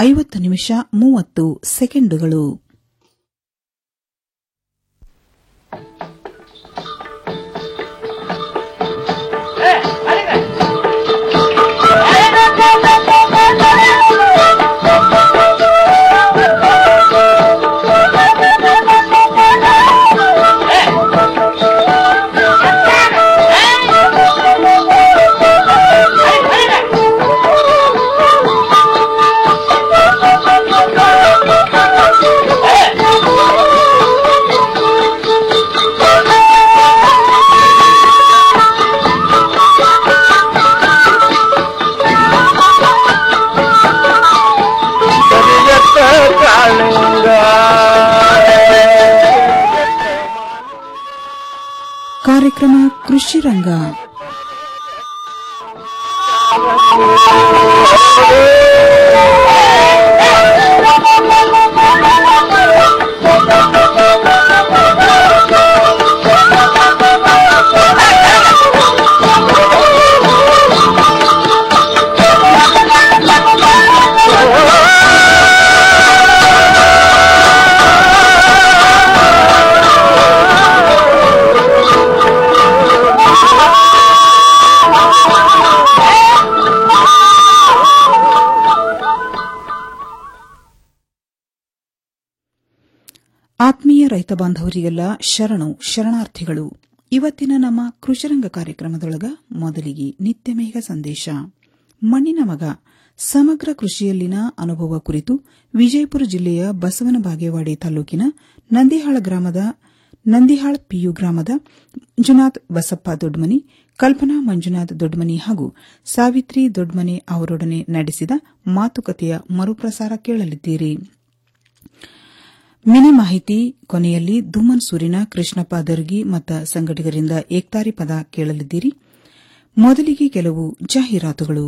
ಐವತ್ತು ನಿಮಿಷ ಮೂವತ್ತು ಸೆಕೆಂಡುಗಳು ಕಾರ್ಯಕ್ರಮ ಕೃಷಿ ರಂಗ ಆತ್ಮೀಯ ರೈತ ಬಾಂಧವರಿಗೆಲ್ಲ ಶರಣು ಶರಣಾರ್ಥಿಗಳು ಇವತ್ತಿನ ನಮ್ಮ ಕೃಷಿರಂಗ ಕಾರ್ಯಕ್ರಮದೊಳಗ ಮೊದಲಿಗೆ ನಿತ್ಯ ಮೇಘ ಸಂದೇಶ ಮಣ್ಣಿನ ಮಗ ಸಮಗ್ರ ಕೃಷಿಯಲ್ಲಿನ ಅನುಭವ ಕುರಿತು ವಿಜಯಪುರ ಜಿಲ್ಲೆಯ ಬಸವನ ಬಾಗೇವಾಡಿ ತಾಲೂಕಿನ ನಂದಿಹಾಳ ಗ್ರಾಮದ ನಂದಿಹಾಳ್ ಪಿಯು ಗ್ರಾಮದ ಮಂಜುನಾಥ್ ಬಸಪ್ಪ ದೊಡ್ಮನಿ ಕಲ್ಪನಾ ಮಂಜುನಾಥ್ ದೊಡ್ಮನಿ ಹಾಗೂ ಸಾವಿತ್ರಿ ದೊಡ್ಮನೆ ಅವರೊಡನೆ ನಡೆಸಿದ ಮಾತುಕತೆಯ ಮರುಪ್ರಸಾರ ಕೇಳಲಿದ್ದೀರಿ ಮಿನಿ ಮಾಹಿತಿ ಕೊನೆಯಲ್ಲಿ ದುಮ್ಮನ್ ಸೂರಿನ ಕೃಷ್ಣಪ್ಪ ದರ್ಗಿ ಮತ್ತು ಸಂಘಟಕರಿಂದ ಏಕ್ತಾರಿ ಪದ ಕೇಳಲಿದ್ದೀರಿ ಮೊದಲಿಗೆ ಕೆಲವು ಜಾಹೀರಾತುಗಳು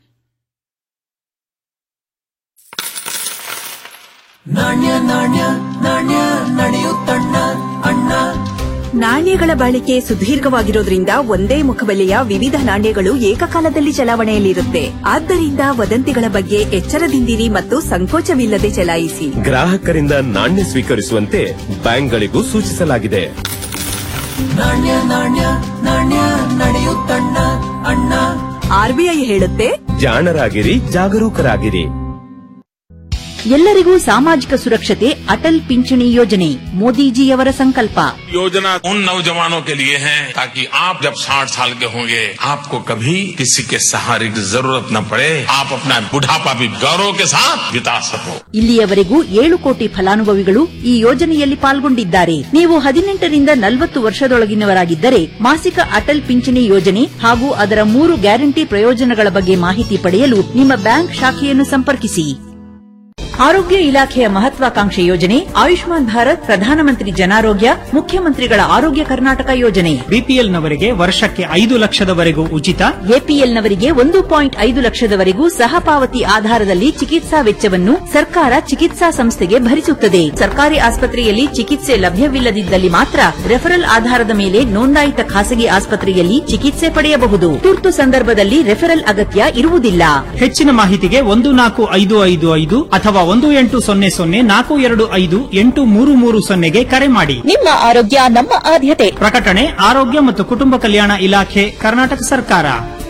ನಾಣ್ಯ ನಾಣ್ಯ ನಾಣ್ಯ ನಡೆಯುತ್ತಣ್ಣ ಅಣ್ಣ ನಾಣ್ಯಗಳ ಬಾಳಿಕೆ ಸುದೀರ್ಘವಾಗಿರೋದ್ರಿಂದ ಒಂದೇ ಮುಖಬೆಲೆಯ ವಿವಿಧ ನಾಣ್ಯಗಳು ಏಕಕಾಲದಲ್ಲಿ ಚಲಾವಣೆಯಲ್ಲಿರುತ್ತೆ ಆದ್ದರಿಂದ ವದಂತಿಗಳ ಬಗ್ಗೆ ಎಚ್ಚರದಿಂದಿರಿ ಮತ್ತು ಸಂಕೋಚವಿಲ್ಲದೆ ಚಲಾಯಿಸಿ ಗ್ರಾಹಕರಿಂದ ನಾಣ್ಯ ಸ್ವೀಕರಿಸುವಂತೆ ಬ್ಯಾಂಕ್ಗಳಿಗೂ ಸೂಚಿಸಲಾಗಿದೆ ನಾಣ್ಯ ನಾಣ್ಯ ನಾಣ್ಯ ನಡೆಯುತ್ತಣ್ಣ ಅಣ್ಣ ಆರ್ಬಿಐ ಹೇಳುತ್ತೆ ಜಾಣರಾಗಿರಿ ಜಾಗರೂಕರಾಗಿರಿ ಎಲ್ಲರಿಗೂ ಸಾಮಾಜಿಕ ಸುರಕ್ಷತೆ ಅಟಲ್ ಪಿಂಚಣಿ ಯೋಜನೆ ಮೋದಿಜಿಯವರ ಸಂಕಲ್ಪ योजना उन नौजवानों के लिए है ताकि आप जब 60 साल के होंगे आपको कभी किसी के सहारे की जरूरत न पड़े आप अपना बुढ़ापा भी गौरव के साथ बिता सको ಇಲ್ಲಿಯವರೆಗೂ ಏಳು ಕೋಟಿ ಫಲಾನುಭವಿಗಳು ಈ ಯೋಜನೆಯಲ್ಲಿ ಪಾಲ್ಗೊಂಡಿದ್ದಾರೆ ನೀವು ಹದಿನೆಂಟರಿಂದ ನಲವತ್ತು ವರ್ಷದೊಳಗಿನವರಾಗಿದ್ದರೆ ಮಾಸಿಕ ಅಟಲ್ ಪಿಂಚಣಿ ಯೋಜನೆ ಹಾಗೂ ಅದರ ಮೂರು ಗ್ಯಾರಂಟಿ ಪ್ರಯೋಜನಗಳ ಬಗ್ಗೆ ಮಾಹಿತಿ ಪಡೆಯಲು ನಿಮ್ಮ ಬ್ಯಾಂಕ್ ಶಾಖೆಯನ್ನು ಸಂಪರ್ಕಿಸಿ ಆರೋಗ್ಯ ಇಲಾಖೆಯ ಮಹತ್ವಾಕಾಂಕ್ಷೆ ಯೋಜನೆ ಆಯುಷ್ಮಾನ್ ಭಾರತ್ ಪ್ರಧಾನಮಂತ್ರಿ ಜನಾರೋಗ್ಯ ಮುಖ್ಯಮಂತ್ರಿಗಳ ಆರೋಗ್ಯ ಕರ್ನಾಟಕ ಯೋಜನೆ ಬಿಪಿಎಲ್ನವರಿಗೆ ವರ್ಷಕ್ಕೆ ಐದು ಲಕ್ಷದವರೆಗೂ ಉಚಿತ ಎಪಿಎಲ್ನವರಿಗೆ ಒಂದು ಪಾಯಿಂಟ್ ಐದು ಲಕ್ಷದವರೆಗೂ ಸಹಪಾವತಿ ಆಧಾರದಲ್ಲಿ ಚಿಕಿತ್ಸಾ ವೆಚ್ಚವನ್ನು ಸರ್ಕಾರ ಚಿಕಿತ್ಸಾ ಸಂಸ್ಥೆಗೆ ಭರಿಸುತ್ತದೆ ಸರ್ಕಾರಿ ಆಸ್ಪತ್ರೆಯಲ್ಲಿ ಚಿಕಿತ್ಸೆ ಲಭ್ಯವಿಲ್ಲದಿದ್ದಲ್ಲಿ ಮಾತ್ರ ರೆಫರಲ್ ಆಧಾರದ ಮೇಲೆ ನೋಂದಾಯಿತ ಖಾಸಗಿ ಆಸ್ಪತ್ರೆಯಲ್ಲಿ ಚಿಕಿತ್ಸೆ ಪಡೆಯಬಹುದು ತುರ್ತು ಸಂದರ್ಭದಲ್ಲಿ ರೆಫರಲ್ ಅಗತ್ಯ ಇರುವುದಿಲ್ಲ ಹೆಚ್ಚಿನ ಮಾಹಿತಿಗೆ ಒಂದು ನಾಲ್ಕು ಐದು ಐದು ಐದು ಅಥವಾ ಒಂದು ಎಂಟು ಸೊನ್ನೆ ಸೊನ್ನೆ ನಾಲ್ಕು ಎರಡು ಐದು ಎಂಟು ಮೂರು ಮೂರು ಸೊನ್ನೆಗೆ ಕರೆ ಮಾಡಿ ನಿಮ್ಮ ಆರೋಗ್ಯ ನಮ್ಮ ಆದ್ಯತೆ ಪ್ರಕಟಣೆ ಆರೋಗ್ಯ ಮತ್ತು ಕುಟುಂಬ ಕಲ್ಯಾಣ ಇಲಾಖೆ ಕರ್ನಾಟಕ ಸರ್ಕಾರ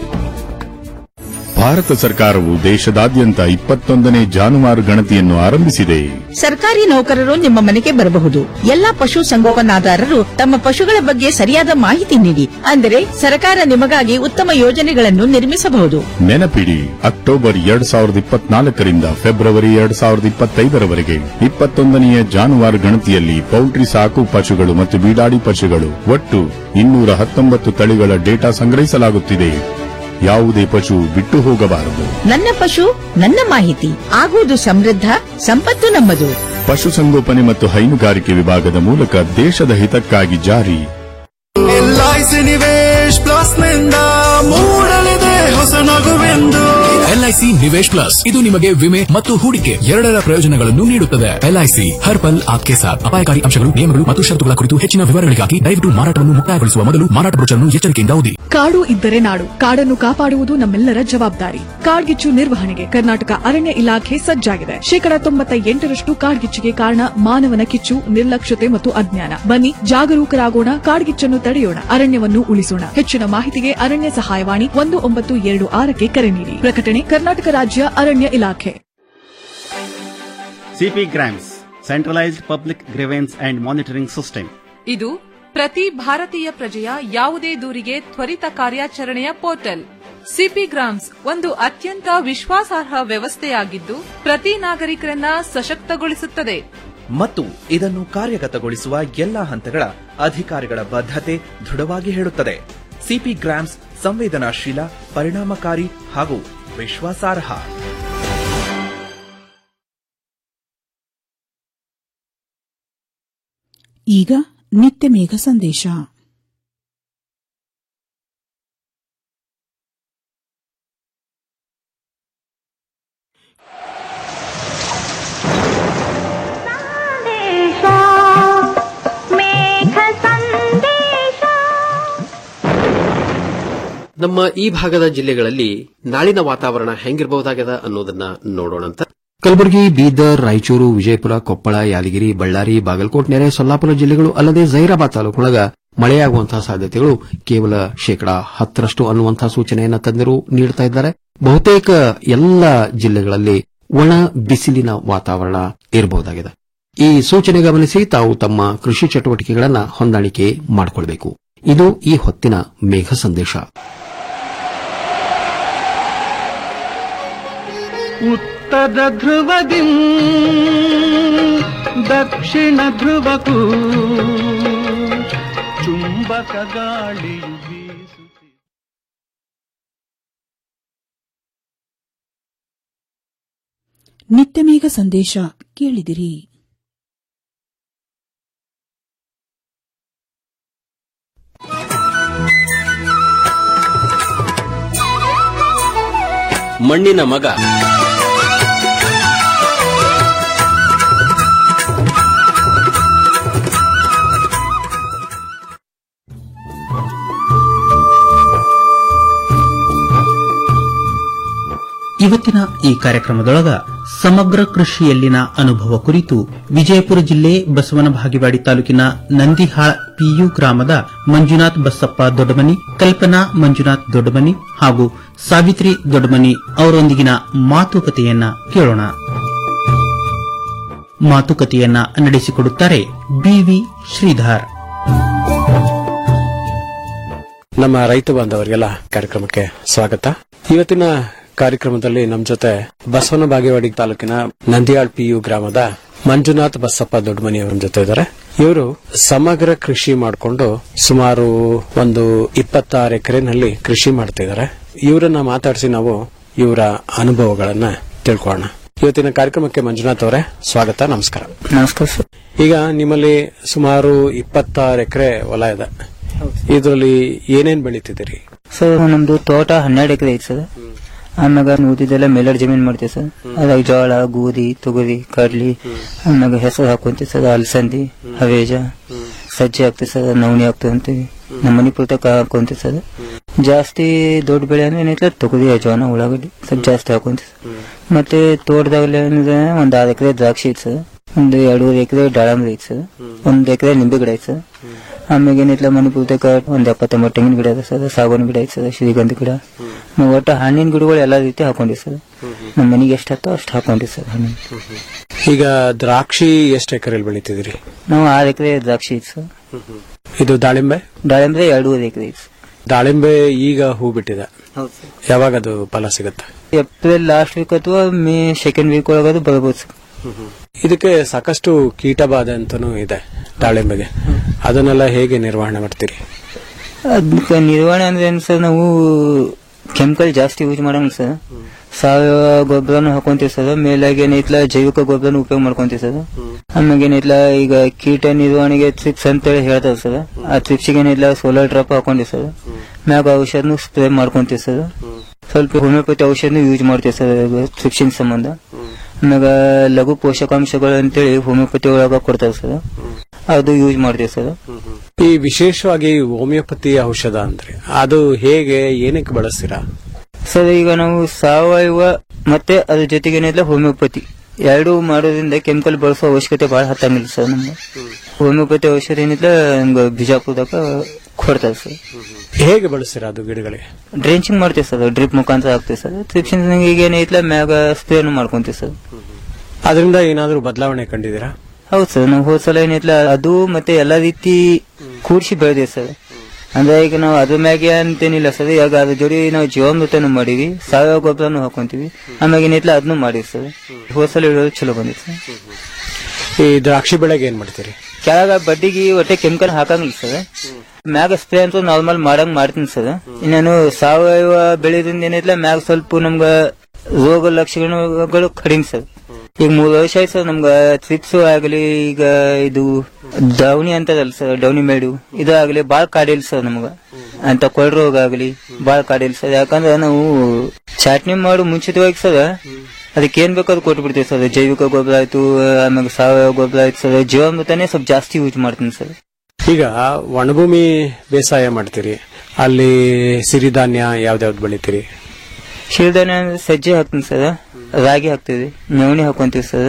ಭಾರತ ಸರ್ಕಾರವು ದೇಶದಾದ್ಯಂತ ಇಪ್ಪತ್ತೊಂದನೇ ಜಾನುವಾರು ಗಣತಿಯನ್ನು ಆರಂಭಿಸಿದೆ ಸರ್ಕಾರಿ ನೌಕರರು ನಿಮ್ಮ ಮನೆಗೆ ಬರಬಹುದು ಎಲ್ಲಾ ಪಶು ಸಂಗೋಪನಾದಾರರು ತಮ್ಮ ಪಶುಗಳ ಬಗ್ಗೆ ಸರಿಯಾದ ಮಾಹಿತಿ ನೀಡಿ ಅಂದರೆ ಸರ್ಕಾರ ನಿಮಗಾಗಿ ಉತ್ತಮ ಯೋಜನೆಗಳನ್ನು ನಿರ್ಮಿಸಬಹುದು ನೆನಪಿಡಿ ಅಕ್ಟೋಬರ್ ಎರಡ್ ಸಾವಿರದ ಇಪ್ಪತ್ನಾಲ್ಕರಿಂದ ಫೆಬ್ರವರಿ ಎರಡ್ ಸಾವಿರದ ಇಪ್ಪತ್ತೈದರವರೆಗೆ ಇಪ್ಪತ್ತೊಂದನೆಯ ಜಾನುವಾರು ಗಣತಿಯಲ್ಲಿ ಪೌಲ್ಟ್ರಿ ಸಾಕು ಪಶುಗಳು ಮತ್ತು ಬೀಡಾಡಿ ಪಶುಗಳು ಒಟ್ಟು ಇನ್ನೂರ ಹತ್ತೊಂಬತ್ತು ತಳಿಗಳ ಡೇಟಾ ಸಂಗ್ರಹಿಸಲಾಗುತ್ತಿದೆ ಯಾವುದೇ ಪಶು ಬಿಟ್ಟು ಹೋಗಬಾರದು ನನ್ನ ಪಶು ನನ್ನ ಮಾಹಿತಿ ಆಗುವುದು ಸಮೃದ್ಧ ಸಂಪತ್ತು ನಮ್ಮದು ಪಶುಸಂಗೋಪನೆ ಮತ್ತು ಹೈನುಗಾರಿಕೆ ವಿಭಾಗದ ಮೂಲಕ ದೇಶದ ಹಿತಕ್ಕಾಗಿ ಜಾರಿ ಎಲ್ಐಸಿ ನಿವೇಶ್ ಪ್ಲಸ್ ನಿಂದ ಮೂಡಲಿದೆ ಹೊಸ ನಗುವೆಂದು ಎಲ್ಐಸಿ ಎಲ್ಐಸಿ ನಿವೇಶ್ ಪ್ಲಸ್ ಇದು ನಿಮಗೆ ವಿಮೆ ಮತ್ತು ಹೂಡಿಕೆ ಎರಡರ ಪ್ರಯೋಜನಗಳನ್ನು ನೀಡುತ್ತದೆ ಎಲ್ಐಸಿ ಹರ್ ಪಲ್ ಆಪ್ಕೆ ಸಾಥ್ ಅಪಾಯಕಾರಿ ಅಂಶಗಳು ನಿಯಮಗಳು ಮತ್ತು ಷರತ್ತುಗಳ ಕುರಿತು ಹೆಚ್ಚಿನ ವಿವರಗಳಿಗಾಗಿ ದಯವಿಟ್ಟು ಮಾರಾಟವನ್ನು ಮುಕ್ತಾಯಗೊಳಿಸುವ ಮೊದಲು ಮಾರಾಟ ಬ್ರೋಚರ್ನ್ನು ಎಚ್ಚರಿಕೆಯಿಂದ ಓದಿ ಕಾಡು ಇದ್ದರೆ ನಾಡು ಕಾಡನ್ನು ಕಾಪಾಡುವುದು ನಮ್ಮೆಲ್ಲರ ಜವಾಬ್ದಾರಿ ಕಾಡ್ಗಿಚ್ಚು ನಿರ್ವಹಣೆಗೆ ಕರ್ನಾಟಕ ಅರಣ್ಯ ಇಲಾಖೆ ಸಜ್ಜಾಗಿದೆ ಶೇಕಡಾ ತೊಂಬತ್ತ ಎಂಟರಷ್ಟು ಕಾಡ್ಗಿಚ್ಚಿಗೆ ಕಾರಣ ಮಾನವನ ಕಿಚ್ಚು ನಿರ್ಲಕ್ಷ್ಯತೆ ಮತ್ತು ಅಜ್ಞಾನ ಬನ್ನಿ ಜಾಗರೂಕರಾಗೋಣ ಕಾಡ್ಗಿಚ್ಚನ್ನು ತಡೆಯೋಣ ಅರಣ್ಯವನ್ನು ಉಳಿಸೋಣ ಹೆಚ್ಚಿನ ಮಾಹಿತಿಗೆ ಅರಣ್ಯ ಸಹಾಯವಾಣಿ ಒಂದು ಒಂಬತ್ತು ಎರಡು ಆರಕ್ಕೆ ಕರೆ ನೀಡಿ ಪ್ರಕಟಣೆ ಕರ್ನಾಟಕ ರಾಜ್ಯ ಅರಣ್ಯ ಇಲಾಖೆ CP grams centralised public grievance and monitoring system ಇದು ಪ್ರತಿ ಭಾರತೀಯ ಪ್ರಜೆಯ ಯಾವುದೇ ದೂರಿಗೆ ತ್ವರಿತ ಕಾರ್ಯಾಚರಣೆಯ ಪೋರ್ಟಲ್ ಸಿಪಿ ಗ್ರಾಮ್ಸ್ ಒಂದು ಅತ್ಯಂತ ವಿಶ್ವಾಸಾರ್ಹ ವ್ಯವಸ್ಥೆಯಾಗಿದ್ದು ಪ್ರತಿ ನಾಗರಿಕರನ್ನ ಸಶಕ್ತಗೊಳಿಸುತ್ತದೆ ಮತ್ತು ಇದನ್ನು ಕಾರ್ಯಗತಗೊಳಿಸುವ ಎಲ್ಲಾ ಹಂತಗಳ ಅಧಿಕಾರಿಗಳ ಬದ್ಧತೆ ದೃಢವಾಗಿ ಹೇಳುತ್ತದೆ ಸಿಪಿ ಗ್ರಾಮ್ಸ್ ಸಂವೇದನಾಶೀಲ ಪರಿಣಾಮಕಾರಿ ಹಾಗೂ ವಿಶ್ವಾಸಾರ್ಹ ಈಗ ನಿತ್ಯ ಮೇಘ ಸಂದೇಶ ನಮ್ಮ ಈ ಭಾಗದ ಜಿಲ್ಲೆಗಳಲ್ಲಿ ನಾಳಿನ ವಾತಾವರಣ ಹೆಂಗಿರಬಹುದಾಗದ ಅನ್ನೋದನ್ನ ನೋಡೋಣಂತ ಕಲಬುರಗಿ ಬೀದರ್ ರಾಯಚೂರು ವಿಜಯಪುರ ಕೊಪ್ಪಳ ಯಾದಗಿರಿ ಬಳ್ಳಾರಿ ಬಾಗಲಕೋಟ್ ನೆರೆ ಸೊಲ್ಲಾಪುರ ಜಿಲ್ಲೆಗಳು ಅಲ್ಲದೆ ಜೈರಾಬಾದ್ ತಾಲೂಕೊಳಗ ಮಳೆಯಾಗುವಂತಹ ಸಾಧ್ಯತೆಗಳು ಕೇವಲ ಶೇಕಡಾ ಹತ್ತರಷ್ಟು ಅನ್ನುವಂತಹ ಸೂಚನೆಯನ್ನು ತಜ್ಞರು ನೀಡುತ್ತಾ ಇದ್ದಾರೆ ಬಹುತೇಕ ಎಲ್ಲ ಜಿಲ್ಲೆಗಳಲ್ಲಿ ಒಣ ಬಿಸಿಲಿನ ವಾತಾವರಣ ಇರಬಹುದಾಗಿದೆ ಈ ಸೂಚನೆ ಗಮನಿಸಿ ತಾವು ತಮ್ಮ ಕೃಷಿ ಚಟುವಟಿಕೆಗಳನ್ನು ಹೊಂದಾಣಿಕೆ ಮಾಡಿಕೊಳ್ಳಬೇಕು ಇದು ಈ ಹೊತ್ತಿನ ಮೇಘ ಸಂದೇಶ ಉತ್ತರ ಧ್ರುವದಿ ದಕ್ಷಿಣ ಧ್ರುವಕ್ಕೂ ಚುಂಬಕ ಗಾಳಿಯು ಬೀಸುತ್ತಿದೆ ನಿತ್ಯ ಮೇಘ ಸಂದೇಶ ಕೇಳಿದಿರಿ ಮಣ್ಣಿನ ಮಗ ಇವತ್ತಿನ ಈ ಕಾರ್ಯಕ್ರಮದೊಳಗ ಸಮಗ್ರ ಕೃಷಿಯಲ್ಲಿನ ಅನುಭವ ಕುರಿತು ವಿಜಯಪುರ ಜಿಲ್ಲೆ ಬಸವನ ಭಾಗಿವಾಡಿ ತಾಲೂಕಿನ ನಂದಿಹಾಳ್ ಪಿಯು ಗ್ರಾಮದ ಮಂಜುನಾಥ್ ಬಸಪ್ಪ ದೊಡ್ಡಮನಿ ಕಲ್ಪನಾ ಮಂಜುನಾಥ್ ದೊಡ್ಡಮನಿ ಹಾಗೂ ಸಾವಿತ್ರಿ ದೊಡ್ಡಮನಿ ಅವರೊಂದಿಗಿನ ಮಾತುಕತೆಯನ್ನ ಕೇಳೋಣ ಮಾತುಕತೆಯನ್ನ ನಡೆಸಿಕೊಡುತ್ತಾರೆ ಬಿವಿ ಶ್ರೀಧರ್ ನಮ್ಮ ರೈತ ಬಾಂಧವರಿಗೆಲ್ಲ ಕಾರ್ಯಕ್ರಮಕ್ಕೆ ಸ್ವಾಗತ ಇವತ್ತಿನ ಕಾರ್ಯಕ್ರಮದಲ್ಲಿ ನಮ್ಮ ಜೊತೆ ಬಸವನ ಬಾಗೇವಾಡಿ ತಾಲೂಕಿನ ನಂದಿಯಾಳ್ ಪಿಯು ಗ್ರಾಮದ ಮಂಜುನಾಥ್ ಬಸಪ್ಪ ದೊಡ್ಡಮನಿ ಅವರ ಜೊತೆ ಇದ್ದಾರೆ ಇವರು ಸಮಗ್ರ ಕೃಷಿ ಮಾಡಿಕೊಂಡು ಸುಮಾರು ಒಂದು ಇಪ್ಪತ್ತಾರು ಎಕರೆನಲ್ಲಿ ಕೃಷಿ ಮಾಡ್ತಿದ್ದಾರೆ ಇವರನ್ನ ಮಾತಾಡಿಸಿ ನಾವು ಇವರ ಅನುಭವಗಳನ್ನ ತಿಳ್ಕೊಳ್ಳೋಣ ಇವತ್ತಿನ ಕಾರ್ಯಕ್ರಮಕ್ಕೆ ಮಂಜುನಾಥ್ ಅವರೇ ಸ್ವಾಗತ ನಮಸ್ಕಾರ ನಮಸ್ಕಾರ ಸರ್ ಈಗ ನಿಮ್ಮಲ್ಲಿ ಸುಮಾರು ಇಪ್ಪತ್ತಾರು ಎಕರೆ ಹೊಲ ಇದೆ ಇದರಲ್ಲಿ ಏನೇನ್ ಬೆಳೀತಿದ್ದೀರಿ ಸರ್ ನಮ್ದು ತೋಟ ಹನ್ನೆರಡು ಎಕರೆ ಐತೆ ಸರ್ ಆಮ್ಯಾಗ ಉಳಿದಿದ್ದೆಲ್ಲ ಮೇಲಡ್ ಜಮೀನ್ ಮಾಡ್ತೀವಿ ಸರ್ ಅದಾಗ ಜೋಳ ಗೋಧಿ ತೊಗರಿ ಕಡ್ಲಿ ಆಮ್ಯಾಗ ಹೆಸರು ಹಾಕೊಂತೀವಿ ಸರ್ ಅಲಸಂದಿ ಹವೇಜ ಸಜ್ಜೆ ಹಾಕ್ತಿವಿ ಸರ್ ನವಣಿ ಹಾಕ್ತಿವಿ ಅಂತೀವಿ ನಮ್ಮ ಮನಿ ಪುಸ್ತಕ ಹಾಕೊಂತೀವಿ ಸರ್ ಜಾಸ್ತಿ ದೊಡ್ಡ ಬೆಳೆ ಅಂದ್ರೆ ಏನೈತೆ ತೊಗರಿ ಜೋಳ ಉಳ್ಳಾಗಡ್ಡಿ ಸ್ವಲ್ಪ ಜಾಸ್ತಿ ಹಾಕೊಂತೀವಿ ಸರ್ ಮತ್ತೆ ತೋಟದಾಗಲೇ ಏನಿದೆ ಒಂದ್ ಆರು ಎಕರೆ ದ್ರಾಕ್ಷಿ ಐತೆ ಸರ್ ಒಂದು ಎರಡೂವರೆ ಎಕರೆ ದಾಳಂಬ್ರಿ ಐತೆ ಸರ್ ಒಂದ್ ಎಕರೆ ನಿಂಬೆ ಗಿಡ ಐತೆ ಸರ್ ಆಮ್ಯಾಗ ಏನಿಲ್ಲ ಮನೆ ಪೂರ್ತಿಕ ಒಂದ್ ಎಪ್ಪತ್ತೊಂಬತ್ತು ತೆಂಗಿನ ಗಿಡ ಇದೆ ಸರ್ ಸಾಗವಾನಿ ಗಿಡ ಐತೆ ಸರ್ ಶ್ರೀಗಂಧ ಗಿಡ ನಾವು ಒಟ್ಟು ಹಣ್ಣಿನ ಗಿಡಗಳು ಎಲ್ಲಾ ರೀತಿ ಹಾಕೊಂಡಿವಿ ಸರ್ ನಮ್ಮ ಮನೆಗೆ ಎಷ್ಟು ಹತ್ತೋ ಅಷ್ಟು ಹಾಕೊಂಡಿವಿ ಸರ್ ಹಣ್ಣಿನ ಈಗ ದ್ರಾಕ್ಷಿ ಎಷ್ಟು ಎಕರೆಯಲ್ಲಿ ಬೆಳೀತಿದ್ದೀರಿ ನಾವು ಆರು ಎಕರೆ ದ್ರಾಕ್ಷಿ ಐತೆ ಸರ್ ಇದು ದಾಳಿಂಬೆ ದಾಳಿಂಬ್ರೆ ಎರಡೂವರೆ ಎಕರೆ ಐತೆ ಸರ್ ದಾಳಿಂಬೆ ಈಗ ಹೂ ಬಿಟ್ಟಿದೆ ಹೌದು ಸರ್ ಯಾವಾಗ ಅದು ಫಲ ಸಿಗುತ್ತೆ ಏಪ್ರಿಲ್ ಲಾಸ್ಟ್ ವೀಕ್ ಅಥವಾ ಮೇ ಸೆಕೆಂಡ್ ವೀಕ್ ಒಳಗದು ಬರ್ಬೋದು ಸರ್ ಇದಕ್ಕೆ ಸಾಕಷ್ಟು ಕೀಟಬಾಧೆ ಅಂತಾನೂ ಇದೆ ದಾಳಿಂಬೆಗೆ ಅದನ್ನೆಲ್ಲ ಹೇಗೆ ನಿರ್ವಹಣೆ ಮಾಡ್ತೀರಿ ಅದಕ್ಕೆ ನಿರ್ವಹಣೆ ಅಂದ್ರೆ ಏನು ಸರ್ ನಾವು ಕೆಮಿಕಲ್ ಜಾಸ್ತಿ ಯೂಸ್ ಮಾಡಂಗ್ ಸರ್ ಸಾವಯವ ಗೊಬ್ಬರನು ಹಾಕೊಂತೀವಿ ಸರ್ ಮೇಲಾಗಿ ಏನೈತ್ಲ ಜೈವಿಕ ಗೊಬ್ಬರನು ಉಪಯೋಗ ಮಾಡ್ಕೊಂತೀವಿ ಸರ್ ಆಮ್ಯಾಗ ಏನೈತ್ಲ ಈಗ ಕೀಟ ನಿರ್ವಹಣೆಗೆ ಟ್ರಿಪ್ಸ್ ಅಂತೇಳಿ ಹೇಳ್ತಾರ ಸರ್ ಆ ಟ್ರಿಪ್ಸ್ ಏನೈತ್ಲ ಸೋಲಾರ್ ಡ್ರಾಪ್ ಹಾಕೊಂಡಿವಿ ಸರ್ ಮ್ಯಾಗ ಔಷಧನು ಸ್ಪ್ರೇ ಮಾಡ್ಕೊಂತೀವಿ ಸರ್ ಸ್ವಲ್ಪ ಹೋಮಿಯೋಪತಿ ಔಷಧ ಯೂಸ್ ಮಾಡ್ತೀವಿ ಸರ್ ಶಿಕ್ಷಣ ಸಂಬಂಧ ಆಮ್ಯಾಗ ಲಘು ಪೋಷಕಾಂಶಗಳು ಅಂತೇಳಿ ಹೋಮಿಯೋಪತಿ ಒಳಗ ಕೊಡ್ತಾರೆ ಸರ್ ಅದು ಯೂಸ್ ಮಾಡ್ತೀವಿ ಸರ್ ಈ ವಿಶೇಷವಾಗಿ ಹೋಮಿಯೋಪತಿ ಔಷಧ ಅಂದ್ರೆ ಅದು ಹೇಗೆ ಏನಕ್ಕೆ ಬಳಸ್ತೀರಾ ಸರ್ ಈಗ ನಾವು ಸಾವಯವ ಮತ್ತೆ ಅದ್ರ ಜೊತೆಗೆ ಏನಿಲ್ಲ ಹೋಮಿಯೋಪತಿ ಎರಡು ಮಾಡೋದ್ರಿಂದ ಕೆಮಿಕಲ್ ಬಳಸೋ ಅವಶ್ಯಕತೆ ಬಹಳ ಹತ್ತಂಗಿಲ್ಲ ಸರ್ ನಮ್ಗೆ ಹೋಮಿಯೋಪತಿ ಔಷಧ ಏನಿಲ್ಲ ನಮ್ಗೆ ಬಿಜಾಪುರದಾಗ ಕೊಡ್ತಾರೆ ಸರ್ ಹೇಗೆ ಬಳಸ್ತೀರಾ ಅದು ಗಿಡಗಳಿಗೆ ಡ್ರೆಂಚಿಂಗ್ ಮಾಡ್ತೀವಿ ಸರ್ ಡ್ರಿಪ್ ಮುಖಾಂತರ ಹಾಕ್ತೀವಿ ಸರ್ ಟ್ರಿಪ್ಸಿನ್ ಈಗ ಏನೈತ್ಲ ಮ್ಯಾಗ ಸ್ಪ್ರೇನು ಮಾಡ್ಕೊಂತೀವಿ ಸರ್ ಅದರಿಂದ ಏನಾದರೂ ಬದಲಾವಣೆ ಕಂಡಿದ್ದೀರಾ ಹೌದು ಸರ್ ನಾವು ಹೋದ ಸಲ ಏನೈತ್ಲ ಅದು ಮತ್ತೆ ಎಲ್ಲಾ ರೀತಿ ಕೂಡಿಸಿ ಬೆಳೆದಿವಿ ಸರ್ ಅಂದ್ರೆ ಈಗ ನಾವು ಅದ್ರ ಮ್ಯಾಗೆ ಅಂತೇನಿಲ್ಲ ಸರ್ ಈಗ ಅದ್ರ ಜೋಡಿ ನಾವು ಜೀವಾಮೃತನು ಮಾಡೀವಿ ಸಾವಯವ ಗೊಬ್ಬರನು ಹಾಕೊಂತೀವಿ ಆಮ್ಯಾಗ ಏನೈತ್ಲ ಅದನ್ನು ಮಾಡೀವಿ ಸರ್ ಹೋದ ಸಲ ಇಳುವರಿ ಚಲೋ ಬಂದಿತ್ತು ಸರ್ ಈ ದ್ರಾಕ್ಷಿ ಬೆಳೆಗೆ ಏನ್ ಮಾಡ್ತೀರಿ ಕೆಳಗ ಬಡ್ಡಿಗೆ ಒಟ್ಟೆ ಕೆಮಿಕಲ್ ಹಾಕಂಗಿಲ್ಲ ಸರ್ ಮ್ಯಾಗ ಸ್ಪ್ರೇ ಅಂತೂ ನಾರ್ಮಲ್ ಮಾಡಂಗ್ ಮಾಡ್ತೀನಿ ಸರ್ ಇನ್ನೇನು ಸಾವಯವ ಬೆಳೆದಿಂದ ಏನೈತ್ಲ ಮ್ಯಾಗ ಸ್ವಲ್ಪ ನಮ್ಗ ರೋಗ ಲಕ್ಷಣಗಳು ಕಡಿಮೆ ಸರ್ ಈಗ ಮೂರು ವರ್ಷ ಆಯ್ತು ಸರ್ ನಮ್ಗ ಟ್ರಿಪ್ಸ್ ಆಗಲಿ ಈಗ ಇದು ಡೌನಿ ಅಂತದಲ್ಲ ಸರ್ ಡೌನಿ ಮೇಡು ಇದು ಆಗಲಿ ಬಾಳ್ ಕಾಡಿಲ್ಲ ಸರ್ ನಮ್ಗ ಅಂತ ಕೊಳ್ ರೋಗ ಆಗಲಿ ಬಾಳ್ ಕಾಡಿಲ್ಲ ಸರ್ ಯಾಕಂದ್ರೆ ನಾವು ಚಾಟ್ನಿ ಮಾಡು ಮುಂಚಿತವಾಗಿ ಸರ್ ಅದಕ್ಕೆ ಏನ್ ಬೇಕು ಅದು ಕೊಟ್ಬಿಡ್ತೀವಿ ಸರ್ ಜೈವಿಕ ಗೊಬ್ಬರ ಆಯ್ತು ಆಮೇಲೆ ಸಾವಯವ ಗೊಬ್ಬರ ಆಯ್ತು ಸರ್ ಜೀವಾಮೃತನೇ ಸ್ವಲ್ಪ ಜಾಸ್ತಿ ಯೂಸ್ ಮಾಡ್ತೀನಿ ಸರ್ ಈಗ ಒಣಭೂಮಿ ಬೇಸಾಯ ಮಾಡ್ತೀರಿ ಅಲ್ಲಿ ಸಿರಿಧಾನ್ಯ ಯಾವ್ದಾವ್ದು ಬೆಳಿತೀರಿ ಶಿರಧಾನ್ಯ ಅಂದ್ರೆ ಸಜ್ಜೆ ಹಾಕ್ತೀನಿ ಸರ್ ರಾಗಿ ಹಾಕ್ತೀವಿ ನವಣಿ ಹಾಕೊಂತೀವಿ ಸರ್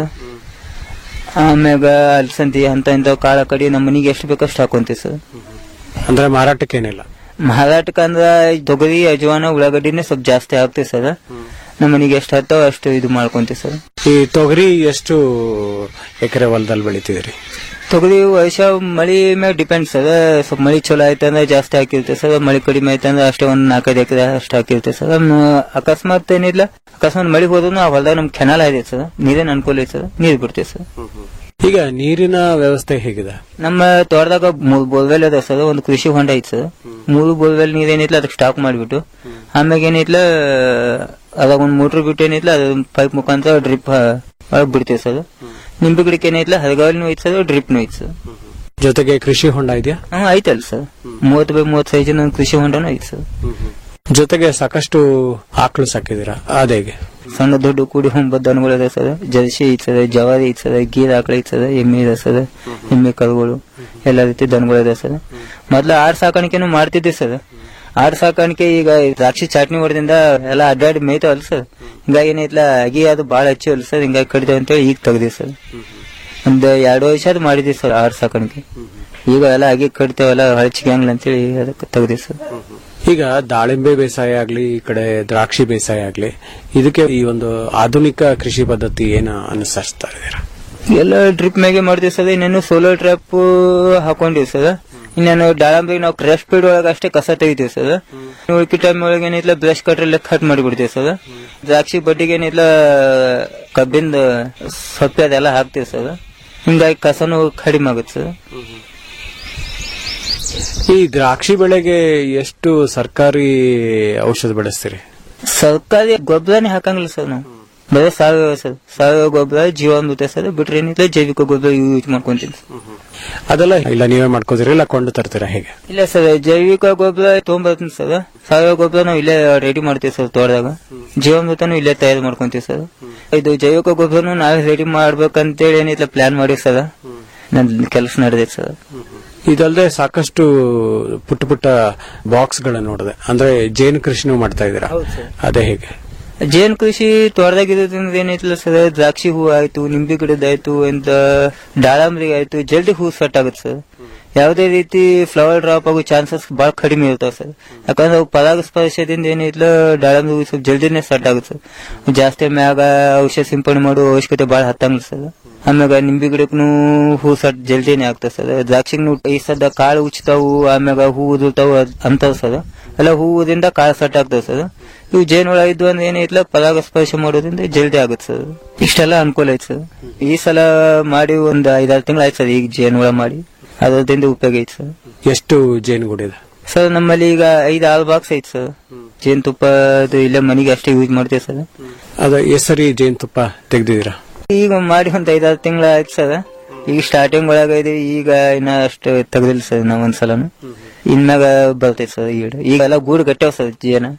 ಆಮ್ಯಾಗ ಅಲಸಂದಿ ಅಂತ ಇಂಥ ಕಾಳ ಕಡಿ ನಮ್ಮ ಮನಿಗೆ ಎಷ್ಟು ಬೇಕಷ್ಟು ಹಾಕೊಂತೀವಿ ಸರ್ ಅಂದ್ರೆ ಮಾರಾಟಕ್ಕೇನಿಲ್ಲ ಮಾರಾಟಕ್ಕೆ ಅಂದ್ರ ತೊಗರಿ ಅಜವಾನ ಉಳ್ಳಾಗಡ್ಡಿನೇ ಸ್ವಲ್ಪ ಜಾಸ್ತಿ ಹಾಕ್ತೀವಿ ಸರ್ ನಮ್ಮ ಮನಿಗೆ ಎಷ್ಟು ಹತ್ತೋ ಅಷ್ಟು ಇದು ಮಾಡ್ಕೊಂತೀವಿ ಸರ್ ಈ ತೊಗರಿ ಎಷ್ಟು ಎಕರೆ ಹೊಲದಲ್ಲಿ ಬೆಳಿತಿದ್ದೀರಿ ತೊಗರಿ ವರ್ಷ ಮಳಿ ಮ್ಯಾಗ ಡಿಪೆಂಡ್ ಸರ್ ಸ್ವಲ್ಪ ಮಳಿ ಚಲೋ ಆಯ್ತು ಅಂದ್ರೆ ಜಾಸ್ತಿ ಹಾಕಿರ್ತೇವೆ ಸರ್ ಮಳಿ ಕಡಿಮೆ ಆಯ್ತು ಅಂದ್ರೆ ಅಷ್ಟೇ ಒಂದ್ ನಾಲ್ಕೈದು ಎಕರೆ ಅಷ್ಟು ಹಾಕಿರ್ತೇವೆ ಸರ್ ಮ- ಅಕಸ್ಮಾತ್ ಏನಿಲ್ಲ ಅಕಸ್ಮಾತ್ ಮಳಿ ಹೋದ್ರು ಆ ಹೊಲದಾಗ ನಮ್ ಕೆನಾಲ್ ಇದೆ ಸರ್ ನೀರಿನ ಅನುಕೂಲ ಐತೆ ಸರ್ ನೀರ್ ಬಿಡ್ತೇವೆ ಸರ್ ಈಗ ನೀರಿನ ವ್ಯವಸ್ಥೆ ಹೇಗಿದೆ ನಮ್ಮ ತೋಟದಾಗ ಮೂರು ಬೋರ್ವೆಲ್ ಅದ ಸರ್ ಒಂದು ಕೃಷಿ ಹೊಂಡ ಐತಿ ಸರ್ ಮೂರು ಬೋರ್ವೆಲ್ ನೀರ್ ಏನೈತ್ಲ ಅದಕ್ಕೆ ಸ್ಟಾಕ್ ಮಾಡಿಬಿಟ್ಟು ಆಮ್ಯಾಗ ಏನೈತ್ಲ ಅದಾಗ ಒಂದು ಮೋಟರ್ ಬಿಟ್ಟು ಏನೈತ್ಲ ಅದ ಪೈಪ್ ಮುಖಾಂತರ ಡ್ರಿಪ್ ಒಳಗ್ ಬಿಡ್ತೇವೆ ಸರ್ ನಿಂಬೆ ಗಿಡಕ್ಕೆ ಏನೈತ್ಲ ಹದಗಾವಲಿನೂ ಐತಿ ಸರ್ ಡ್ರಿಪ್ನು ಐತಿ ಸರ್ ಜೊತೆಗೆ ಕೃಷಿ ಹೊಂಡ ಇದೆಯಾ ಹ್ಮ್ ಐತಲ್ಲ ಸರ್ ಮೂವತ್ತು ಬೈ ಮೂವತ್ತು ಸೈಜಿನ ಒಂದು ಕೃಷಿ ಹೊಂಡನೂ ಐತಿ ಸರ್ ಜೊತೆಗೆ ಸಾಕಷ್ಟು ಆಕಳು ಸಾಕಿದ್ದೀರಾ ಅದೇಗೆ ಸಣ್ಣ ದೊಡ್ಡ ಕೂಡಿ ಒಂಬತ್ತು ದನಗಳು ಇದೆ ಸರ್ ಜರ್ಸಿ ಐತಿ ಸರ್ ಜವಾರಿ ಐತಿ ಸರ್ ಗೀರ್ ಆಕಳ ಐತಿ ಸರ್ ಎಮ್ಮೆ ಇದೆ ಸರ್ ಎಮ್ಮೆ ಕರುಗಳು ಎಲ್ಲ ರೀತಿ ದನಗಳು ಇದೆ ಸರ್ ಮೊದ್ಲು ಆಡ್ ಸಾಕಾಣಿಕೆನು ಮಾಡ್ತಿದ್ದೆ ಸರ್ ಆಡ್ ಸಾಕಾಣಿಕೆ ಈಗ ದ್ರಾಕ್ಷಿ ಚಾಟ್ನಿ ಹೊಡೆದಿಂದ ಎಲ್ಲ ಅಡ್ಡಾಡಿ ಮೇಯ್ತಾವಲ್ಲ ಸರ್ ಹಿಂಗಾಗಿ ಏನೈತ್ಲ ಅಗಿ ಅದು ಬಾಳ ಹಚ್ಚಿವಲ್ಲ ಸರ್ ಹಿಂಗಾಗಿ ಕಡಿದೇವ್ ಅಂತೇಳಿ ಈಗ ತೆಗ್ದಿವಿ ಸರ್ ಒಂದ್ ಎರಡು ವರ್ಷ ಅದು ಮಾಡಿದ್ವಿ ಸರ್ ಆಡ್ ಸಾಕಾಣಿಕೆ ಈಗ ಎಲ್ಲ ಅಗಿ ಕಡಿತೇವಲ್ಲ ಹಳಚಿಗೆ ಅಂತೇಳಿ ಅದಕ್ಕೆ ತೆಗ್ದಿವಿ ಸರ್ ಈಗ ದಾಳಿಂಬೆ ಬೇಸಾಯ ಆಗ್ಲಿ ಈ ಕಡೆ ದ್ರಾಕ್ಷಿ ಬೇಸಾಯ ಆಗ್ಲಿ ಇದಕ್ಕೆ ಈ ಒಂದು ಆಧುನಿಕ ಕೃಷಿ ಪದ್ಧತಿ ಏನ ಅನುಸರಿಸ್ತಾ ಇದ್ದೀರಾ ಎಲ್ಲ ಡ್ರಿಪ್ ಮ್ಯಾಗೆ ಮಾಡ್ತೀವಿ ಸರ್ ಇನ್ನೇನು ಸೋಲಾರ್ ಟ್ರ್ಯಾಪ್ ಹಾಕೊಂಡಿವಿ ಸರ್ ಇನ್ನೇನು ದಾಳಂಬ್ರಿಗೆ ನಾವು ಕ್ರಶ್ ಪೀಡ್ ಒಳಗೆ ಅಷ್ಟೇ ಕಸ ತೆಗಿತೀವಿ ಸರ್ ಉಳ್ಕಿ ಟೈಮ್ ಒಳಗೆ ಏನಿಲ್ಲ ಬ್ರಷ್ ಕಟ್ರಲ್ಲೇ ಕಟ್ ಮಾಡಿಬಿಡ್ತೀವಿ ಸರ್ ದ್ರಾಕ್ಷಿ ಬಡ್ಡಿಗೆ ಏನಿಲ್ಲ ಕಬ್ಬಿಂದ ಸೊಪ್ಪೆ ಅದೆಲ್ಲ ಹಾಕ್ತೀವಿ ಸರ್ ಹಿಂಗಾಗಿ ಕಸನು ಕಡಿಮೆ ಆಗುತ್ತೆ ಸರ್ ಈ ದ್ರಾಕ್ಷಿ ಬೆಳೆಗೆ ಎಷ್ಟು ಸರ್ಕಾರಿ ಔಷಧ ಬೆಳೆಸ್ತೀರಿ ಸರ್ಕಾರಿ ಗೊಬ್ಬರನೇ ಹಾಕಂಗಿಲ್ಲ ಸರ್ ನಾವು ಬರೀ ಸಾವಯವ ಸರ್ ಸಾವಯವ ಗೊಬ್ಬರ ಜೀವಾಮೃತ ಸರ್ ಬಿಟ್ರೆ ಏನಿಲ್ಲ ಜೈವಿಕ ಗೊಬ್ಬರ ಯೂಸ್ ಮಾಡ್ಕೊಂತೀನಿ ಸರ್ ಅದೆಲ್ಲ ಇಲ್ಲ ನೀವೇ ಮಾಡ್ಕೋತೀರಿ ಇಲ್ಲ ಕೊಂಡು ತರ್ತೀರಾ ಹೇಗೆ ಇಲ್ಲ ಸರ್ ಜೈವಿಕ ಗೊಬ್ಬರ ತೊಗೊಂಬರ್ತೀನಿ ಸರ್ ಸಾವಯವ ಗೊಬ್ಬರ ನಾವು ಇಲ್ಲೇ ರೆಡಿ ಮಾಡ್ತೀವಿ ಸರ್ ತೋಟದಾಗ ಜೀವಾಮೃತನು ಇಲ್ಲೇ ತಯಾರು ಮಾಡ್ಕೊಂತೀವಿ ಸರ್ ಇದು ಜೈವಿಕ ಗೊಬ್ಬರನು ನಾವೇ ರೆಡಿ ಮಾಡ್ಬೇಕಂತೇಳಿ ಏನಿಲ್ಲ ಪ್ಲಾನ್ ಮಾಡಿ ಸರ್ ನನ್ ಕೆಲಸ ನಡೆದೈತೆ ಸರ್ ಇದಲ್ಲದೆ ಸಾಕಷ್ಟು ಪುಟ್ಟ ಪುಟ್ಟ ಬಾಕ್ಸ್ ಗಳನ್ನ ನೋಡಿದೆ ಅಂದ್ರೆ ಜೇನು ಕೃಷಿನೂ ಮಾಡ್ತಾ ಇದ್ದೀರಾ ಅದೇ ಹೇಗೆ ಜೇನ್ ಕೃಷಿ ತೋಟದಾಗ ಇರೋದ್ರಿಂದ ಏನೈತಿಲ್ಲ ಸರ್ ದ್ರಾಕ್ಷಿ ಹೂ ಆಯ್ತು ನಿಂಬೆ ಗಿಡದಾಯ್ತು ಅಂತ ದಾಳಂಬ್ರಿ ಆಯ್ತು ಜಲ್ದಿ ಹೂ ಸೆಟ್ ಆಗುತ್ತೆ ಸರ್ ಯಾವುದೇ ರೀತಿ ಫ್ಲವರ್ ಡ್ರಾಪ್ ಆಗೋ ಚಾನ್ಸಸ್ ಬಹಳ ಕಡಿಮೆ ಇರ್ತಾವ ಸರ್ ಯಾಕಂದ್ರೆ ಅವು ಪರಾಗಸ್ಪರ್ಶದಿಂದ ಏನೈತಿಲ್ಲ ದಾಳಂಬ್ರಿ ಹೂ ಸ್ವಲ್ಪ ಜಲ್ದಿನೇ ಸೆಟ್ ಆಗುತ್ತೆ ಸರ್ ಜಾಸ್ತಿ ಮ್ಯಾಗ ಔಷಧ ಸಿಂಪಡಣೆ ಮಾಡೋ ಅವಶ್ಯಕತೆ ಬಹಳ ಹತ್ತಂಗಿಲ್ಲ ಸರ್ ಆಮ್ಯಾಗ ನಿಂಬೆ ಗಿಡಕ್ಕೂ ಹೂ ಸಟ್ ಜಲ್ದಿನೇ ಆಗ್ತದೆ ಸರ್ ದ್ರಾಕ್ಷಿಗೂ ಈ ಸದ್ದ ಕಾಳು ಉಚ್ತಾವು ಆಮ್ಯಾಗ ಹೂ ಉದುರ್ತಾವು ಅಂತ ಸರ್ ಎಲ್ಲ ಹೂವುದಿಂದ ಕಾಳು ಸಟ್ ಆಗ್ತದೆ ಸರ್ ಇವು ಜೇನುಳ ಇದ್ವು ಅಂದ್ರೆ ಏನೈತ್ಲ ಪರಾಗಸ್ಪರ್ಶ ಮಾಡೋದ್ರಿಂದ ಜಲ್ದಿ ಆಗುತ್ತೆ ಸರ್ ಇಷ್ಟೆಲ್ಲ ಅನುಕೂಲ ಐತೆ ಸರ್ ಈ ಸಲ ಮಾಡಿ ಒಂದ್ ಐದಾರು ತಿಂಗಳು ಆಯ್ತು ಸರ್ ಈಗ ಜೇನುಳ ಮಾಡಿ ಅದರಿಂದ ಉಪಯೋಗ ಐತೆ ಸರ್ ಎಷ್ಟು ಜೇನುಗೂಡಿದೆ ಸರ್ ನಮ್ಮಲ್ಲಿ ಈಗ ಐದು ಆರು ಬಾಕ್ಸ್ ಐತೆ ಸರ್ ಜೇನುತುಪ್ಪ ಅದು ಇಲ್ಲೇ ಮನೆಗೆ ಅಷ್ಟೇ ಯೂಸ್ ಮಾಡ್ತೇವೆ ಸರ್ ಅದ ಹೆಸರಿ ಜೇನುತುಪ್ಪ ತೆಗ್ದಿದ್ದೀರಾ ಈಗ ಮಾಡಿ ಒಂದ್ ಐದಾರು ತಿಂಗಳ ಆಯ್ತು ಸರ್ ಈಗ ಸ್ಟಾರ್ಟಿಂಗ್ ಒಳಗ ಇದೆ ಈಗ ಇನ್ನ ಅಷ್ಟು ತೆಗ್ದಿಲ್ಲ ಸರ್ ನಾವ್ ಒಂದ್ಸಲನು ಇನ್ನಾಗ ಬರ್ತೈತೆ ಸರ್ ಈಡ ಈಗ ಎಲ್ಲ ಗೂಡು ಗಟ್ಟಾವ ಸರ್ ಜೇನ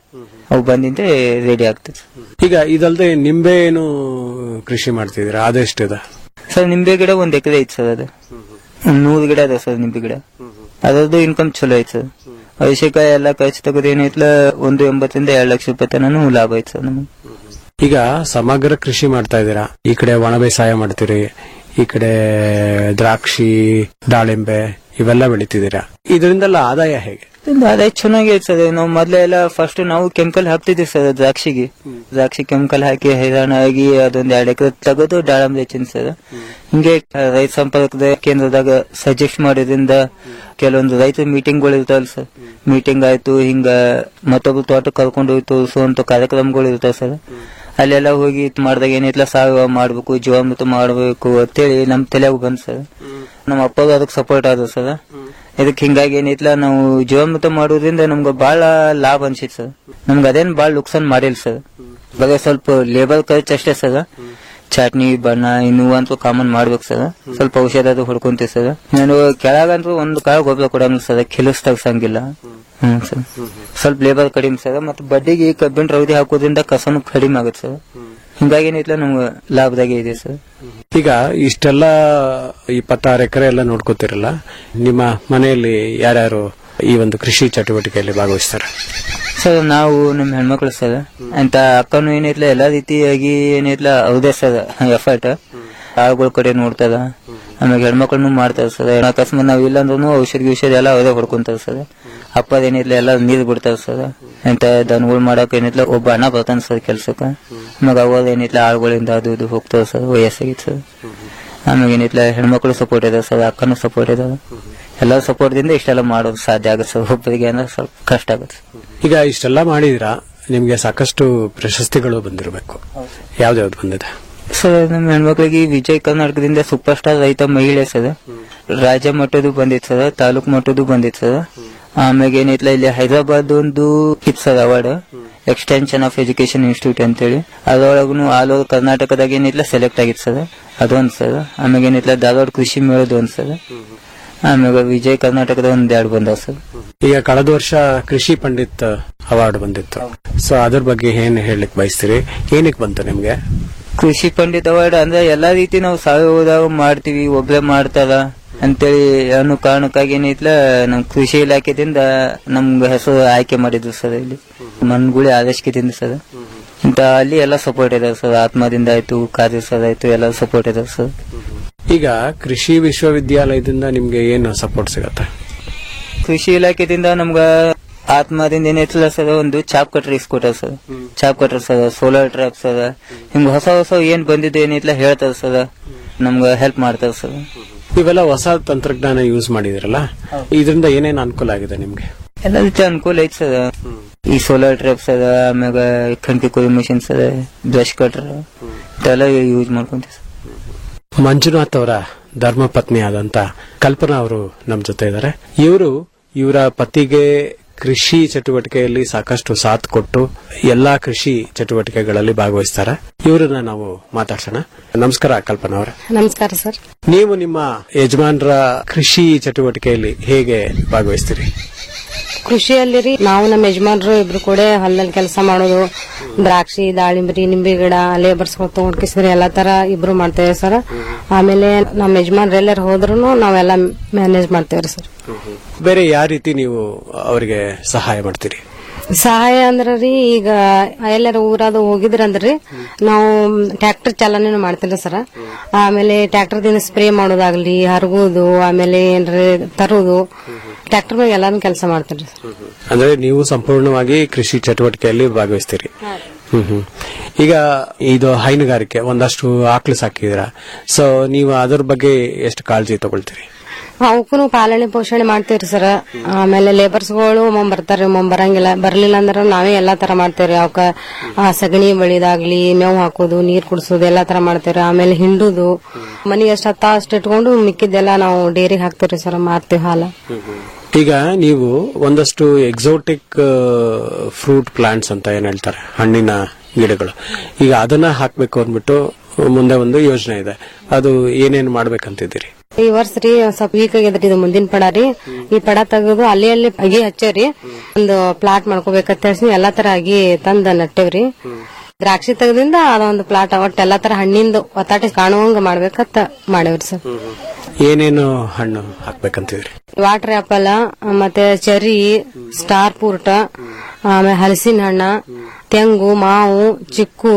ಅವು ಬಂದಿಂದೆ ರೆಡಿ ಆಗ್ತದೆ ಈಗ ಇದಲ್ದೆ ನಿಂಬೆ ಏನು ಕೃಷಿ ಮಾಡ್ತಿದ್ದೀರಾ ಅದೆಷ್ಟಿದೆ ಸರ್ ನಿಂಬೆ ಗಿಡ ಒಂದ್ ಎಕರೆ ಐತಿ ಸರ್ ಅದು ಒಂದ್ ನೂರು ಗಿಡ ಅದ ಸರ್ ನಿಂಬೆ ಗಿಡ ಅದರದ್ದು ಇನ್ಕಮ್ ಚಲೋ ಐತಿ ಸರ್ ಔಷಕಾಯಿ ಎಲ್ಲ ಖರ್ಚು ತೆಗೆದು ಏನೈತ್ಲ ಒಂದು ಎಂಬತ್ತರಿಂದ ಎರಡು ಲಕ್ಷ ರೂಪಾಯಿ ತನೂ ಲಾಭ ಐತಿ ಸರ್ ನಮಗೆ ಈಗ ಸಮಗ್ರ ಕೃಷಿ ಮಾಡ್ತಾ ಇದ್ದೀರಾ ಈ ಕಡೆ ಒಣ ಬೇಸಾಯ ಮಾಡ್ತೀರಿ ಈ ಕಡೆ ದ್ರಾಕ್ಷಿ ದಾಳಿಂಬೆ ಇವೆಲ್ಲ ಬೆಳಿತಿದ್ದೀರಾ ಇದರಿಂದೆಲ್ಲ ಆದಾಯ ಹೇಗೆ ಇದ್ರಿಂದ ಆದಾಯ ಚೆನ್ನಾಗಿ ಐತಿ ಸರ್ ನಾವು ಮೊದ್ಲೇ ಎಲ್ಲ ಫಸ್ಟ್ ನಾವು ಕೆಮಿಕಲ್ ಹಾಕ್ತಿದ್ವಿ ಸರ್ ದ್ರಾಕ್ಷಿಗೆ ದ್ರಾಕ್ಷಿ ಕೆಮಿಕಲ್ ಹಾಕಿ ಹೈರಾಣ ಆಗಿ ಅದೊಂದ್ ಎರಡು ಎಕರೆ ತೆಗೆದು ದಾಳಂಬೆ ಹೆಚ್ಚಿನ ಸರ್ ಹಿಂಗೆ ರೈತ ಸಂಪರ್ಕದ ಕೇಂದ್ರದಾಗ ಸಜೆಸ್ಟ್ ಮಾಡೋದ್ರಿಂದ ಕೆಲವೊಂದು ರೈತ ಮೀಟಿಂಗ್ಗಳು ಇರ್ತಾವಲ್ಲ ಸರ್ ಮೀಟಿಂಗ್ ಆಯ್ತು ಹಿಂಗ ಮತ್ತೊಬ್ರು ತೋಟ ಕರ್ಕೊಂಡು ಹೋಗಿ ತೋರಿಸುವಂತ ಕಾರ್ಯಕ್ರಮಗಳು ಇರ್ತಾವ ಸರ್ ಅಲ್ಲೆಲ್ಲ ಹೋಗಿ ಇದ್ ಮಾಡ್ದಾಗ ಏನೈತ್ಲ ಸಾವಯವ ಮಾಡ್ಬೇಕು ಜೀವಾಮೃತ ಮಾಡ್ಬೇಕು ಅಂತೇಳಿ ನಮ್ ತಲೆಯಾಗ ಬಂದ್ ಸರ್ ನಮ್ಮ ಅಪ್ಪಗ ಅದಕ್ಕೆ ಸಪೋರ್ಟ್ ಆದ ಸರ್ ಇದಕ್ ಹಿಂಗಾಗಿ ಏನೈತ್ಲ ನಾವು ಜೀವಾಮೃತ ಮಾಡೋದ್ರಿಂದ ನಮ್ಗೆ ಬಹಳ ಲಾಭ ಅನ್ಸಿತ್ ಸರ್ ನಮ್ಗೆ ಅದೇನ್ ಬಾಳ ನುಕ್ಸಾನ್ ಮಾಡಿಲ್ಲ ಸರ್ ಬರೀ ಸ್ವಲ್ಪ ಲೇಬರ್ ಖರ್ಚು ಅಷ್ಟೇ ಸರ್ ಚಟ್ನಿ ಬಣ್ಣ ಇನ್ನು ಅಂತೂ ಕಾಮನ್ ಮಾಡ್ಬೇಕು ಸರ್ ಸ್ವಲ್ಪ ಔಷಧ ಅದು ಹೊಡ್ಕೊಂತೀವಿ ಸರ್ ನಾನು ಕೆಳಗಂತೂ ಒಂದು ಕಾಳು ಗೊಬ್ಬರ ಕೊಡಂಗಿಲ್ಲ ಸರ್ ಕೆಲಸ ತೆಗ್ಸಂಗಿಲ್ಲ ಹ್ಮ್ ಸರ್ ಸ್ವಲ್ಪ ಲೇಬರ್ ಕಡಿಮೆ ಸರ್ ಮತ್ತೆ ಬಡ್ಡಿಗೆ ಕಬ್ಬಿನ ರೌದಿ ಹಾಕೋದ್ರಿಂದ ಕಸನು ಕಡಿಮೆ ಆಗುತ್ತೆ ಸರ್ ಹಿಂಗಾಗಿ ಏನೈತ್ಲ ನಮ್ಗೆ ಲಾಭದಾಗೆ ಇದೆ ಸರ್ ಈಗ ಇಷ್ಟೆಲ್ಲ ಇಪ್ಪತ್ತಾರು ಎಕರೆ ಎಲ್ಲ ನೋಡ್ಕೋತಿರಲ್ಲ ನಿಮ್ಮ ಮನೆಯಲ್ಲಿ ಯಾರ್ಯಾರು ಈ ಒಂದು ಕೃಷಿ ಚಟುವಟಿಕೆಯಲ್ಲಿ ಭಾಗವಹಿಸ್ತಾರೆ ಸರ್ ನಾವು ನಮ್ಮ ಹೆಣ್ಮಕ್ಳು ಸರ್ ಅಂತ ಅಕ್ಕನು ಏನೈತ್ಲ ಎಲ್ಲಾ ರೀತಿಯಾಗಿ ಏನೈತ್ಲ ಅವ್ರದೇ ಸರ್ ಎಫರ್ಟ್ ಆಳುಗಳ ಕಡೆ ನೋಡ್ತದ ಆಮೇಲೆ ಹೆಣ್ಮಕ್ಳನ್ನು ಮಾಡ್ತಾರ ಸರ್ ಅಕಸ್ಮಾತ್ ನಾವ್ ಇಲ್ಲ ಅಂದ್ರೂ ಔಷಧಿ ಗಿಷಧ ಎಲ್ಲ ಅವರೇ ಹೊಡ್ಕೊಂತಾರ ಸರ್ ಅಪ್ಪದ ಏನೈತ್ಲ ಎಲ್ಲ ನೀರ್ ಬಿಡ್ತಾರ ಸರ್ ಅಂತ ದನಗಳು ಮಾಡಕ್ ಏನೈತ್ಲ ಒಬ್ಬ ಅಣ್ಣ ಬರ್ತಾನ ಸರ್ ಕೆಲ್ಸಕ್ಕ ಆಮೇಲೆ ಅವಾಗ ಏನೈತ್ಲ ಆಳುಗಳಿಂದ ಅದು ಇದು ಹೋಗ್ತಾರ ಸರ್ ವಯಸ್ಸಾಗಿತ್ತು ಸರ್ ಆಮೇಲೆ ಏನೈತ್ಲ ಹೆಣ್ಮಕ್ಳು ಸಪೋರ್ಟ್ ಇದಾವ ಸರ್ ಅಕ್ಕನೂ ಸಪೋರ್ಟ್ ಇದಾವ ಎಲ್ಲರ ಸಪೋರ್ಟ್ದಿಂದ ಇಷ್ಟೆಲ್ಲ ಮಾಡೋದು ಸಾಧ್ಯ ಆಗುತ್ತೆ ಸರ್ ಒಬ್ಬರಿಗೆ ಅಂದ್ರೆ ಸ್ವಲ್ಪ ಕಷ್ಟ ಆಗುತ್ತೆ ಈಗ ಇಷ್ಟೆಲ್ಲ ಮಾಡಿದಿರಾ ನಿಮ್ಗೆ ಸಾಕಷ್ಟು ಪ್ರಶಸ್ತಿಗಳು ಬಂದಿರಬೇಕು ಯಾವ್ದ್ಯಾವ್ದು ಬಂದಿದೆ ಸರ್ ನಮ್ಮ ಹೆಣ್ಮಕ್ಳಿಗೆ ವಿಜಯ್ ಕರ್ನಾಟಕದಿಂದ ಸೂಪರ್ ಸ್ಟಾರ್ ರೈತ ಮಹಿಳೆ ಸರ್ ರಾಜ್ಯ ಮಟ್ಟದ್ದು ಬಂದಿತ್ತು ಸರ್ ತಾಲೂಕ್ ಮಟ್ಟದ್ದು ಬಂದಿತ್ತು ಸರ್ ಆಮೇಲೆ ಏನೈತ್ಲ ಇಲ್ಲಿ ಹೈದರಾಬಾದ್ ಒಂದು ಇತ್ತು sir award extension of education institute ಅಂತೇಳಿ ಅದರೊಳಗೂ ಆಲ್ ಓವರ್ ಕರ್ನಾಟಕದಾಗ ಏನೈತ್ಲ ಸೆಲೆಕ್ಟ್ ಆಗಿತ್ತು ಸರ್ ಅದೊಂದು ಸರ್ ಆಮೇಲೆ ಏನೈತ್ಲ ಧಾರವಾಡ ಕೃಷಿ ಮೇಳದ ಒಂದು ಸರ್ ಆಮೇಲೆ ವಿಜಯ್ ಕರ್ನಾಟಕದ ಒಂದ್ ಎರಡು ಬಂದವ ಸರ್ ಈಗ ಕಳೆದ ವರ್ಷ ಕೃಷಿ ಪಂಡಿತ್ ಅವಾರ್ಡ್ ಬಂದಿತ್ತು ಸೊ ಅದ್ರ ಬಗ್ಗೆ ಏನ್ ಹೇಳಲಿಕ್ಕೆ ಬಯಸ್ತೀರಿ ಏನಕ್ಕೆ ಬಂತು ನಿಮ್ಗೆ ಕೃಷಿ ಪಂಡಿತ್ ಅವಾರ್ಡ್ ಅಂದ್ರೆ ಎಲ್ಲಾ ರೀತಿ ನಾವು ಸಾವಯವದಾಗ ಮಾಡ್ತೀವಿ ಒಬ್ಳೆ ಮಾಡ್ತಾರ ಅಂತೇಳಿ ಅನ್ನೋ ಕಾರಣಕ್ಕಾಗಿ ಏನೈತ್ಲ ನಮ್ ಕೃಷಿ ಇಲಾಖೆದಿಂದ ನಮ್ಗೆ ಹೆಸರು ಆಯ್ಕೆ ಮಾಡಿದ್ರು ಸರ್ ಇಲ್ಲಿ ಮನ್ಗುಳಿ ಆದೇಶದಿಂದ ಸರ್ ಇಂತ ಅಲ್ಲಿ ಎಲ್ಲ ಸಪೋರ್ಟ್ ಇದೆ ಸರ್ ಆತ್ಮದಿಂದ ಆಯ್ತು ಕಾರ್ಯ ಸರ್ ಆಯ್ತು ಎಲ್ಲ ಸಪೋರ್ಟ್ ಇದೆ ಸರ್ ಈಗ ಕೃಷಿ ವಿಶ್ವವಿದ್ಯಾಲಯದಿಂದ ನಿಮ್ಗೆ ಏನು ಸಪೋರ್ಟ್ ಸಿಗತ್ತೆ ಕೃಷಿ ಇಲಾಖೆದಿಂದ ನಮ್ಗ ಆತ್ಮದಿಂದ ಏನೈತಲ್ಲ ಸರ್ ಒಂದು ಚಾಪ್ ಕಟ್ರ್ ಇಸ್ಕೊಟ್ಟಾರ sir chop cutter sir solar trap sir ಹಿಂಗ್ ಹೊಸ ಹೊಸ ಏನ್ ಬಂದಿದ್ದು ಏನೈತ್ಲ ಹೇಳ್ತಾರ ಸರ್ ನಮ್ಗ ಹೆಲ್ಪ್ ಮಾಡ್ತಾರ ಸರ್ ಇವೆಲ್ಲ ಹೊಸ ತಂತ್ರಜ್ಞಾನ ಯೂಸ್ ಮಾಡಿದಿರಲ್ಲ ಇದರಿಂದ ಏನೇನು ಅನುಕೂಲ ಆಗಿದೆ ನಿಮ್ಗೆ ಎಲ್ಲ ರೀತಿ ಅನುಕೂಲ ಐತಿ ಸರ್ ಈ ಸೋಲಾರ್ ಟ್ರ್ಯಾಪ್ಸ್ ಅದ ಆಮ್ಯಾಗ ಕಣ್ಕಿ ಕೊಯ್ಯೋ ಮಿಷಿನ್ಸ್ ಅದ ಬ್ರಷ್ ಕಟ್ರ್ ಇದೆಲ್ಲ ಯೂಸ್ ಮಾಡ್ಕೊಂತೀವಿ ಸರ್ ಮಂಜುನಾಥ್ ಅವರ ಧರ್ಮಪತ್ನಿ ಆದಂತ ಕಲ್ಪನಾ ಅವರು ನಮ್ ಜೊತೆ ಇದ್ದಾರೆ ಇವರು ಇವರ ಪತಿಗೆ ಕೃಷಿ ಚಟುವಟಿಕೆಯಲ್ಲಿ ಸಾಕಷ್ಟು ಸಾಥ್ ಕೊಟ್ಟು ಎಲ್ಲಾ ಕೃಷಿ ಚಟುವಟಿಕೆಗಳಲ್ಲಿ ಭಾಗವಹಿಸ್ತಾರೆ ಇವರನ್ನ ನಾವು ಮಾತಾಡ್ಸೋಣ ನಮಸ್ಕಾರ ಕಲ್ಪನಾ ಅವರ ನಮಸ್ಕಾರ ಸರ್ ನೀವು ನಿಮ್ಮ ಯಜಮಾನರ ಕೃಷಿ ಚಟುವಟಿಕೆಯಲ್ಲಿ ಹೇಗೆ ಭಾಗವಹಿಸ್ತೀರಿ ಕೃಷಿಯಲ್ಲಿ ರೀ ನಾವು ನಮ್ಮ ಯಜಮಾನ್ರು ಇಬ್ರು ಕೂಡ ಹೊಲದಲ್ಲಿ ಕೆಲಸ ಮಾಡೋದು ದ್ರಾಕ್ಷಿ ದಾಳಿಂಬರಿ ನಿಂಬೆ ಗಿಡ ಲೇಬರ್ಸ್ ತಗೊಂಡ್ ಕಿಸಿದ್ರೆ ಎಲ್ಲಾ ತರ ಇಬ್ರು ಮಾಡ್ತೇವೆ ಸರ್ ಆಮೇಲೆ ನಮ್ಮ ಯಜಮಾನ್ರು ಎಲ್ಲಾರು ಹೋದ್ರು ನಾವೆಲ್ಲ ಮ್ಯಾನೇಜ್ ಮಾಡ್ತೇವ್ರಿ ಸರ್ ಬೇರೆ ಯಾವ ರೀತಿ ನೀವು ಅವರಿಗೆ ಸಹಾಯ ಮಾಡ್ತೀರಿ ಸಹಾಯ ಅಂದ್ರ ರೀ ಈಗ ಎಲ್ಲಾರ ಊರಾದ ಹೋಗಿದ್ರಂದ್ರಿ ನಾವು ಟ್ರ್ಯಾಕ್ಟರ್ ಚಾಲನೆ ಮಾಡ್ತೀವಿ ಸರ್ ಆಮೇಲೆ ಟ್ರ್ಯಾಕ್ಟರ್ ದಿಂದ ಸ್ಪ್ರೇ ಮಾಡೋದಾಗ್ಲಿ ಹರಗೋದು ಆಮೇಲೆ ಏನ್ರಿ ತರೋದು ಟ್ರ್ಯಾಕ್ಟರ್ ಮೇಲೆ ಎಲ್ಲಾನು ಕೆಲಸ ಮಾಡ್ತೀವಿ ಅಂದ್ರೆ ನೀವು ಸಂಪೂರ್ಣವಾಗಿ ಕೃಷಿ ಚಟುವಟಿಕೆಯಲ್ಲಿ ಭಾಗವಹಿಸ್ತೀರಿ ಹ್ಮ್ ಹ್ಮ್. ಈಗ ಇದು ಹೈನುಗಾರಿಕೆ ಒಂದಷ್ಟು ಆಕಳು ಸಾಕಿದೀರಾ ಸೊ ನೀವು ಅದ್ರ ಬಗ್ಗೆ ಎಷ್ಟು ಕಾಳಜಿ ತಗೊಳ್ತೀರಿ ಅವಕ್ಕೂ ಪಾಲನೆ ಪೋಷಣೆ ಮಾಡ್ತೇವ್ರಿ ಸರ್ ಆಮೇಲೆ ಲೇಬರ್ಸ್ಗಳು ಒಮ್ಮೊಮ್ಮೆ ಬರ್ತಾರ್ರಿ ಒಮ್ಮೊಮ್ಮೆ ಬರಂಗಿಲ್ಲ ಬರ್ಲಿಲ್ಲ ಅಂದ್ರೆ ನಾವೇ ಎಲ್ಲಾ ತರ ಮಾಡ್ತೇವ್ರಿ ಅವಕ್ಕ ಆ, ಸಗಣಿ ಬಳಿದಾಗ್ಲಿ ಮೇವು ಹಾಕೋದು ನೀರ್ ಕುಡಿಸೋದು ಎಲ್ಲಾ ತರ ಮಾಡ್ತೇವ್ರಿ ಆಮೇಲೆ ಹಿಂಡುದು ಮನಿಗೆ ಎಷ್ಟ್ ಹತ್ತ ಅಷ್ಟು ಇಟ್ಕೊಂಡು ಮಿಕ್ಕಿದ್ದೆಲ್ಲ ನಾವು ಡೇರಿಗೆ ಹಾಕ್ತೇವ್ರಿ ಸರ್ ಮಾರ್ತೀವಿ ಹಾಲ ಈಗ ನೀವು ಒಂದಷ್ಟು ಎಕ್ಸೋಟಿಕ್ ಫ್ರೂಟ್ ಪ್ಲಾಂಟ್ಸ್ ಅಂತ ಏನ್ ಹೇಳ್ತಾರೆ ಹಣ್ಣಿನ ಗಿಡಗಳು ಈಗ ಅದನ್ನ ಹಾಕ್ಬೇಕು ಅಂದ್ಬಿಟ್ಟು ಮುಂದೆ ಒಂದು ಯೋಜನೆ ಇದೆ ಅದು ಏನೇನು ಮಾಡ್ಬೇಕಂತಿದ್ದೀರಿ ಈ ವರ್ಷ ರೀ ಸ್ವಲ್ಪ ವೀಕ್ ಆಗ್ಯದ್ರಿ ಇದು ಮುಂದಿನ ಪಡ ರೀ ಈ ಪಡ ತೆಗೆದು ಅಲ್ಲಿ ಅಲ್ಲಿ ಅಗಿ ಹಚ್ಚೇವ್ರಿ ಒಂದು ಪ್ಲಾಟ್ ಮಾಡ್ಕೋಬೇಕಂತ ಹೇಳಿ ಎಲ್ಲಾ ತರ ಅಗಿ ತಂದ ನಟ್ಟೇವ್ರಿ ದ್ರಾಕ್ಷಿ ತೆಗದಿಂದ ಅದೊಂದು ಪ್ಲಾಟ್ ಒಟ್ಟು ಎಲ್ಲಾ ತರ ಹಣ್ಣಿಂದು ಒತ್ತಾಟಿ ಕಾಣುವಂಗ ಮಾಡ್ಬೇಕಂತ ಮಾಡೇವ್ರಿ ಸರ್ ಏನೇನು ಹಣ್ಣು ಹಾಕ್ಬೇಕಂತಿದ್ರಿ ವಾಟರ್ ಆಪಲ್ ಮತ್ತೆ ಚೆರಿ ಸ್ಟಾರ್ ಫ್ರೂಟ್ ಆಮೇಲೆ ಹಲಸಿನ ಹಣ್ಣ ತೆಂಗು ಮಾವು ಚಿಕ್ಕು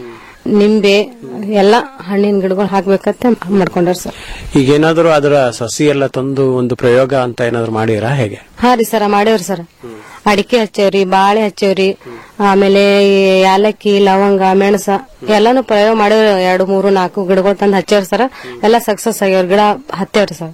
ನಿಂಬೆ ಎಲ್ಲ ಹಣ್ಣಿನ ಗಿಡಗಳು ಹಾಕ್ಬೇಕಂತ ಮಾಡ್ಕೊಂಡ್ರ ಸರ್ ಈಗೇನಾದ್ರೂ ಅದರ ಸಸಿ ಎಲ್ಲ ತಂದು ಒಂದು ಪ್ರಯೋಗ ಅಂತ ಏನಾದ್ರು ಮಾಡಿರಾ ಹೇಗೆ ಹಾ ರೀ ಸರ ಮಾಡೇವ್ರಿ ಸರ್ ಅಡಿಕೆ ಹಚ್ಚೇವ್ರಿ ಬಾಳೆ ಹಚ್ಚೇವ್ರಿ ಆಮೇಲೆ ಈ ಯಾಲಕ್ಕಿ ಲವಂಗ ಮೆಣಸ ಎಲ್ಲಾನು ಪ್ರಯೋಗ ಮಾಡೇವ್ರಿ ಎರಡು ಮೂರು ನಾಲ್ಕು ಗಿಡಗಳು ತಂದು ಹಚ್ಚೇವ್ರಿ ಸರ್ ಎಲ್ಲ ಸಕ್ಸಸ್ ಆಗ್ಯಾವ್ರಿ ಗಿಡ ಹತ್ತೇವ್ರಿ ಸರ್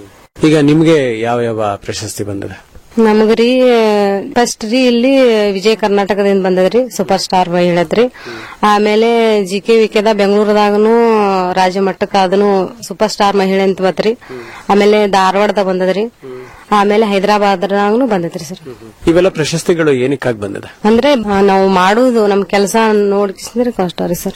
ಈಗ ನಿಮ್ಗೆ ಯಾವ ಯಾವ ಪ್ರಶಸ್ತಿ ಬಂದಿದೆ ನಮಗ್ರಿ ಫಸ್ಟ್ ರೀ ಇಲ್ಲಿ ವಿಜಯ ಕರ್ನಾಟಕದಿಂದ ಬಂದದ್ರಿ ಸೂಪರ್ ಸ್ಟಾರ್ ಮಹಿಳದ್ರಿ ಆಮೇಲೆ ಜಿ ಕೆ ವಿಕೆದ ಬೆಂಗಳೂರದಾಗನು ರಾಜ್ಯ ಮಟ್ಟಕ್ಕ ಅದನ್ನು ಸೂಪರ್ ಸ್ಟಾರ್ ಮಹಿಳೆ ಅಂತ ಬತ್ರಿ ಆಮೇಲೆ ಧಾರವಾಡದಾಗ ಬಂದದ್ರಿ ಆಮೇಲೆ ಹೈದರಾಬಾದ್ನಾಗನು ಬಂದದ್ರಿ ಸರ್ ಇವೆಲ್ಲ ಪ್ರಶಸ್ತಿಗಳು ಏನಕ್ಕಾಗಿ ಬಂದಿದೆ ಅಂದ್ರೆ ಆ, ನಾವು ಮಾಡುದು ನಮ್ ಕೆಲಸ ನೋಡ್ಕಿಸಿದ್ರೆ ಕಷ್ಟ ರೀ ಸರ್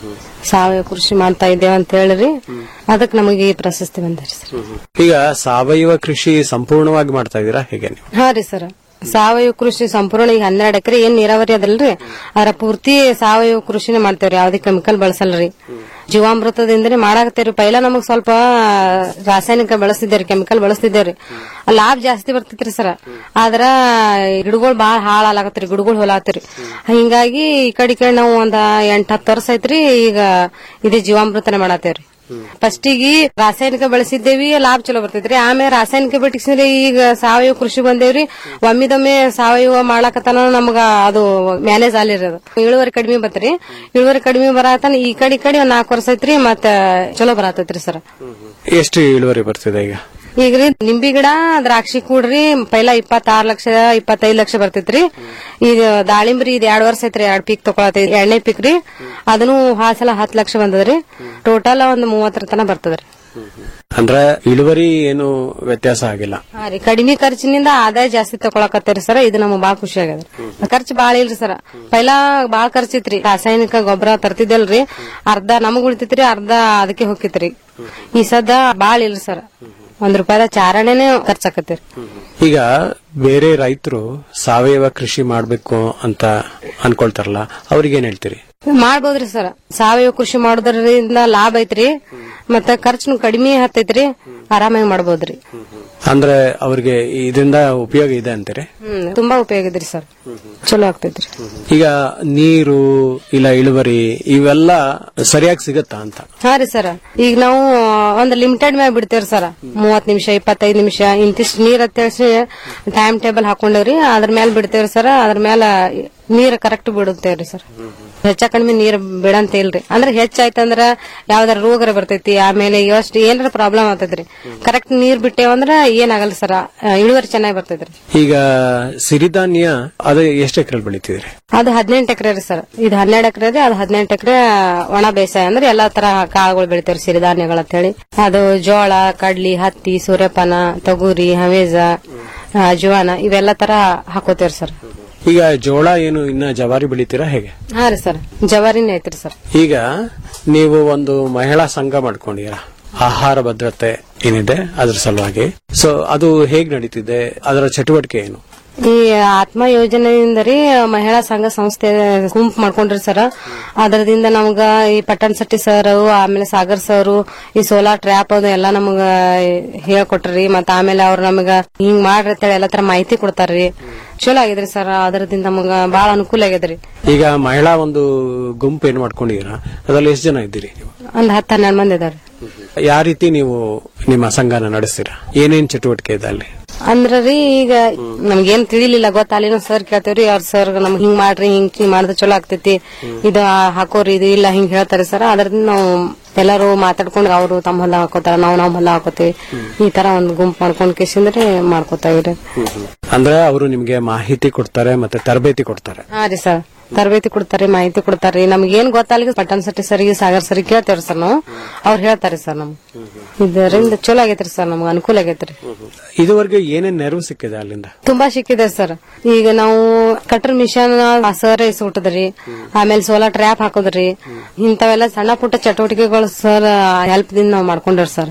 ಸಾವಯವ ಕೃಷಿ ಮಾಡ್ತಾ ಇದ್ದೇವೆ ಅಂತ ಹೇಳಿರಿ ಅದಕ್ಕೆ ನಮಗೆ ಈ ಪ್ರಶಸ್ತಿ ಬಂದ್ರಿ ಸರ್ ಈಗ ಸಾವಯವ ಕೃಷಿ ಸಂಪೂರ್ಣವಾಗಿ ಮಾಡ್ತಾ ಇದೀರಾ ಹೇಗೆ ನೀವು ಹಾ ರೀ ಸರ್ ಸಾವಯವ ಕೃಷಿ ಸಂಪೂರ್ಣ ಈಗ ಹನ್ನೆರಡು ಎಕರೆ ಏನ್ ನೀರಾವರಿ ಅದಲ್ರಿ ಅದರ ಪೂರ್ತಿ ಸಾವಯವ ಕೃಷಿನೇ ಮಾಡ್ತೇವ್ರಿ ಯಾವ್ದೇ ಕೆಮಿಕಲ್ ಬಳಸಲ್ರಿ ಜೀವಾಮೃತದಿಂದನೇ ಮಾಡಾಕತ್ತೇವ್ರಿ ಪೈಲ ನಮಗ್ ಸ್ವಲ್ಪ ರಾಸಾಯನಿಕ ಬಳಸ್ತಿದ್ದೇವ್ರಿ ಕೆಮಿಕಲ್ ಬಳಸ್ತಿದ್ದೇವ್ರಿ ಲಾಭ ಜಾಸ್ತಿ ಬರ್ತೈತ್ರಿ ಸರ್ ಆದ್ರ ಗಿಡಗಳು ಬಾಳ ಹಾಳಾಗತ್ರಿ ಗಿಡಗಳು ಹೊಲಾತ್ರಿ ಹಿಂಗಾಗಿ ಈ ಕಡೆ ಈ ಕಡೆ ನಾವು ಒಂದ್ ಎಂಟ್ ಹತ್ತು ವರ್ಷ ಐತ್ರಿ ಈಗ ಇದೇ ಜೀವಾಮೃತನೇ ಮಾಡತ್ತೇವ್ರಿ ಫಸ್ಟಿಗೆ ರಾಸಾಯನಿಕ ಬಳಸಿದ್ದೇವಿ ಲಾಭ ಚಲೋ ಬರ್ತೈತ್ರಿ ಆಮೇಲೆ ರಾಸಾಯನಿಕ ಬಿಟ್ಟಿಸಿದ್ರೆ ಈಗ ಸಾವಯವ ಕೃಷಿ ಬಂದೇವ್ರಿ ಒಮ್ಮಿದೊಮ್ಮೆ ಸಾವಯವ ಮಾಡಾಕತನ ನಮ್ಗ ಅದು ಮ್ಯಾನೇಜ್ ಆಲಿರಿ ಅದು ಇಳುವರಿ ಕಡಿಮೆ ಬತ್ರಿ ಇಳುವರಿ ಕಡಿಮೆ ಬರತನ ಈ ಕಡೆ ಈ ಕಡೆ ಒಂದ್ ನಾಲ್ಕು ವರ್ಷ ಐತ್ರಿ ಮತ್ತ ಚಲೋ ಬರತೈತ್ರಿ ಸರ್ ಎಷ್ಟು ಇಳುವರಿ ಬರ್ತಿದೆ ಈಗ ಈಗ ರೀ ನಿಂಬಿ ಗಿಡ ದ್ರಾಕ್ಷಿ ಕೂಡ್ರಿ ಪೈಲ ಇಪ್ಪತ್ತಾರು ಲಕ್ಷ ಇಪ್ಪತ್ತೈದು ಲಕ್ಷ ಬರ್ತೈತ್ರಿ ಈಗ ದಾಳಿಂಬ್ರಿ ಇದು ಎರಡ್ ವರ್ಷ ಐತ್ರಿ ಎರಡ್ ಪೀಕ್ ತಗೊಳತೈತಿ ಎರಡನೇ ಪೀಕ್ ರೀ ಅದನ್ನು ಹಾಸಲ ಹತ್ತು ಲಕ್ಷ ಬಂದದ್ರಿ ಟೋಟಲ್ ಒಂದು ಮೂವತ್ತರ ತನ ಬರ್ತದ್ರಿ ಅಂದ್ರೆ ಇಳುವರಿ ಏನು ವ್ಯತ್ಯಾಸ ಆಗಿಲ್ಲ ಹಾ ರೀ ಕಡಿಮೆ ಖರ್ಚಿನಿಂದ ಆದಾಯ ಜಾಸ್ತಿ ತಗೊಳಕತ್ತೀರಿ ಸರ್ ಇದು ನಮ್ಗೆ ಬಾಳ ಖುಷಿ ಆಗ್ಯದ ಖರ್ಚು ಬಾಳ ಇಲ್ರಿ ಸರ್ ಪೈಲ ಬಾಳ ಖರ್ಚಿತ್ರಿ ರಾಸಾಯನಿಕ ಗೊಬ್ಬರ ತರ್ತಿದ್ದಲ್ರಿ ಅರ್ಧ ನಮಗ್ ಉಳಿತೈತ್ರಿ ಅರ್ಧ ಅದಕ್ಕೆ ಹೋಗಿತ್ರಿ ಈ ಸದ್ದ ಬಾಳ ಇಲ್ರಿ ಸರ್ ಒಂದ್ ರೂಪಾಯಿದ ಚಾರಣೆನೆ ಖರ್ಚಾಕತ್ತೀರಿ ಈಗ ಬೇರೆ ರೈತರು ಸಾವಯವ ಕೃಷಿ ಮಾಡ್ಬೇಕು ಅಂತ ಅನ್ಕೊಳ್ತಾರಲ್ಲ ಅವ್ರಿಗೇನ್ ಹೇಳ್ತೀರಿ ಮಾಡ್ಬೋದ್ರಿ ಸರ್ ಸಾವಯವ ಕೃಷಿ ಮಾಡೋದ್ರಿಂದ ಲಾಭ ಐತ್ರಿ ಮತ್ತ ಖರ್ಚು ಕಡಿಮೆ ಹತ್ತೈತ್ರಿ ಆರಾಮಾಗಿ ಮಾಡ್ಬೋದ್ರಿ ಅಂದ್ರೆ ಅವ್ರಿಗೆ ಇದರಿಂದ ಉಪಯೋಗ ಇದೆ ಅಂತೀರಿ ಹ್ಮ್ ತುಂಬಾ ಉಪಯೋಗ ಇದ್ರಿ ಸರ್ ಚಲೋ ಆಗ್ತೈತ್ರಿ ಈಗ ನೀರು ಇಲ್ಲ ಇಳುವರಿ ಇವೆಲ್ಲ ಸರಿಯಾಗಿ ಸಿಗತ್ತಾ ಅಂತ ಹಾ ರೀ ಸರ್ ಈಗ ನಾವು ಒಂದ್ ಲಿಮಿಟೆಡ್ ಮ್ಯಾಗ ಬಿಡ್ತೇವ್ರಿ ಸರ್ ಮೂವತ್ ನಿಮಿಷ ಇಪ್ಪತ್ತೈದು ನಿಮಿಷ ಇಂತಿಷ್ಟು ನೀರ್ ಅಂತ ಹೇಳಿ ಟೈಮ್ ಟೇಬಲ್ ಹಾಕೊಂಡೇವ್ರಿ ಅದ್ರ ಮೇಲೆ ಬಿಡ್ತೇವ್ರಿ ಸರ್ ಅದ್ರ ಮೇಲೆ ನೀರ್ ಕರೆಕ್ಟ್ ಬಿಡುತ್ತೇವ್ರಿ ಸರ್ ಹೆಚ್ಚ ಕಡಿಮೆ ನೀರ್ ಬಿಡಂತ ಇಲ್ರಿ ಅಂದ್ರೆ ಹೆಚ್ಚಾಯ್ತಂದ್ರ ಯಾವ್ದಾರ ರೋಗರ ಬರ್ತೈತಿ ಆಮೇಲೆ ಎಷ್ಟು ಏನಾರ ಪ್ರಾಬ್ಲಮ್ ಆಗ್ತೈತ್ರಿ ಕರೆಕ್ಟ್ ನೀರ್ ಬಿಟ್ಟೇವಂದ್ರ ಏನಾಗಲ್ಲ ಸರ್ ಇಳುವರಿ ಚೆನ್ನಾಗಿ ಬರ್ತೈತ್ರಿ ಈಗ ಸಿರಿಧಾನ್ಯ ಅದು ಎಷ್ಟು ಎಕರೆ ಬೆಳಿತಿದ್ರಿ ಅದು ಹದಿನೆಂಟು ಎಕರೆ ರೀ ಸರ್ ಇದು ಹನ್ನೆರಡು ಎಕರೆ ರೀ ಅದು ಹದಿನೆಂಟು ಎಕರೆ ಒಣ ಬೇಸಾಯ ಅಂದ್ರೆ ಎಲ್ಲಾ ತರ ಕಾಳುಗಳು ಬೆಳಿತೇವ್ರಿ ಸಿರಿಧಾನ್ಯಗಳು ಅಂತ ಹೇಳಿ ಅದು ಜೋಳ ಕಡ್ಲಿ ಹತ್ತಿ ಸೂರ್ಯಪಾನ ತೊಗರಿ ಹವೇಜ ಆ, ಜುವಾನ ಇವೆಲ್ಲ ತರ ಹಾಕೋತೇವ್ರಿ ಸರ್ ಈಗ ಜೋಳ ಏನು ಇನ್ನ ಜವಾರಿ ಬೆಳಿತೀರಾ ಹೇಗೆ ಹಾ ರೀ ಸರ್ ಜವಾರಿನೇ ಐತ್ರಿ ಸರ್ ಈಗ ನೀವು ಒಂದು ಮಹಿಳಾ ಸಂಘ ಮಾಡ್ಕೊಂಡಿರಾ ಆಹಾರ ಭದ್ರತೆ ಏನಿದೆ ಅದ್ರ ಸಲುವಾಗಿ ಸೊ ಅದು ಹೇಗ್ ನಡೀತಿದೆ ಅದರ ಚಟುವಟಿಕೆ ಏನು ಈ ಆತ್ಮ ಯೋಜನೆಯಿಂದ ರೀ ಮಹಿಳಾ ಸಂಘ ಸಂಸ್ಥೆ ಗುಂಪು ಮಾಡ್ಕೊಂಡ್ರಿ ಸರ್ ಅದರದಿಂದ ನಮ್ಗ ಈ ಪಟ್ಟಣ್ ಶೆಟ್ಟಿ ಸರ್ ಆಮೇಲೆ ಸಾಗರ್ ಸರ್ ಈ ಸೋಲಾರ್ ಟ್ರ್ಯಾಪ್ ಅದು ಎಲ್ಲಾ ನಮಗ ಹೇಳ್ಕೊಟ್ರಿ ಮತ್ತ ಆಮೇಲೆ ಅವ್ರು ನಮಗ ಹಿಂಗ್ ಮಾಡ್ರಿ ಅಂತೇಳಿ ಎಲ್ಲಾ ತರ ಮಾಹಿತಿ ಕೊಡ್ತಾರ್ರಿ ಚಲೋ ಆಗಿದ್ರಿ ಸರ್ ಅದರದಿಂದ ನಮಗ ಬಹಳ ಅನುಕೂಲ ಆಗ್ಯದ್ರಿ ಈಗ ಮಹಿಳಾ ಒಂದು ಗುಂಪು ಏನ್ ಮಾಡ್ಕೊಂಡಿದ್ದೀರಾ ಅದ್ರಲ್ಲಿ ಎಷ್ಟು ಜನ ಇದ್ದೀರಿ ನೀವು ಒಂದ್ ಹತ್ತು ಹನ್ನೆರಡು ಮಂದಿ ಇದಾರೆ ಯಾವ ರೀತಿ ನೀವು ನಿಮ್ಮ ಸಂಘನ ನಡೆಸ್ತೀರಾ ಏನೇನ್ ಚಟುವಟಿಕೆ ಇದೆ ಅಲ್ಲಿ ಅಂದ್ರ ರೀ ಈಗ ನಮ್ಗೇನ್ ತಿಳಿಲಿಲ್ಲ ಗೊತ್ತಾಲಿನ ಸರ್ ಕೇಳ್ತೇವ್ರಿ ಅವ್ರ ಸರ್ ನಮ್ಗ್ ಹಿಂಗ್ ಮಾಡ್ರಿ ಹಿಂಗ್ ಹಿಂಗ್ ಮಾಡಿದ್ರೆ ಚಲೋ ಆಗ್ತೈತಿ ಇದು ಆ- ಹಾಕೋರಿ ಇದು ಇಲ್ಲ ಹಿಂಗ್ ಹೇಳ್ತಾರೆ ಸರ್ ಅದರಿಂದ ನಾವು ಎಲ್ಲಾರು ಮಾತಾಡ್ಕೊಂಡು ಅವರು ತಮ್ಮ ಹೊಲ ಹಾಕೋತಾರ ನಾವು ನಾವು ಹೊಲ ಹಾಕೋತೀವಿ ಈ ತರ ಒಂದ್ ಗುಂಪು ಮಾಡ್ಕೊಂಡ್ ಕೇಸಿಂದ್ರೆ ಮಾಡ್ಕೋತಾವ್ರಿ ಅಂದ್ರೆ ಅವರು ನಿಮ್ಗೆ ಮಾಹಿತಿ ಕೊಡ್ತಾರೆ ಮತ್ತೆ ತರಬೇತಿ ಕೊಡ್ತಾರೆ ಹಾ ರೀ ಸರ್ ತರಬೇತಿ ಕೊಡ್ತಾರೆ ಮಾಹಿತಿ ಕೊಡ್ತಾರ್ರಿ ನಮ್ಗೇನ್ ಗೊತ್ತಾಗಲಿ ಪಟ್ಟಣ ಸಟ್ಟಿ ಸರಿಗೆ ಸಾಗರ್ ಸರಿ ಕೇಳ್ತೇವ್ರಿ ಸರ್ ನಾವು ಅವ್ರು ಹೇಳ್ತಾರೆ ಸರ್ ನಮ್ ಇದರಿಂದ ಚಲೋ ಆಗೈತ್ರಿ ಸರ್ ನಮ್ಗೆ ಅನುಕೂಲ ಆಗೈತ್ರಿ ಇದುವರೆಗೆ ಏನೇನ್ ನೆರವು ಸಿಕ್ಕಿದೆ ಅಲ್ಲಿಂದ ತುಂಬಾ ಸಿಕ್ಕಿದೆ ಸರ್ ಈಗ ನಾವು ಕಟರ್ ಮಿಷನ್ ಸರ್ ಇಸ್ಬಿಟ್ಟದ್ರಿ ಆಮೇಲೆ ಸೋಲಾರ್ ಟ್ರ್ಯಾಪ್ ಹಾಕೋದ್ರಿ ಇಂಥವೆಲ್ಲ ಸಣ್ಣ ಪುಟ್ಟ ಚಟುವಟಿಕೆಗಳು ಸರ್ ಹೆಲ್ಪ್ ದಿಂದ ನಾವು ಮಾಡ್ಕೊಂಡ್ರಿ ಸರ್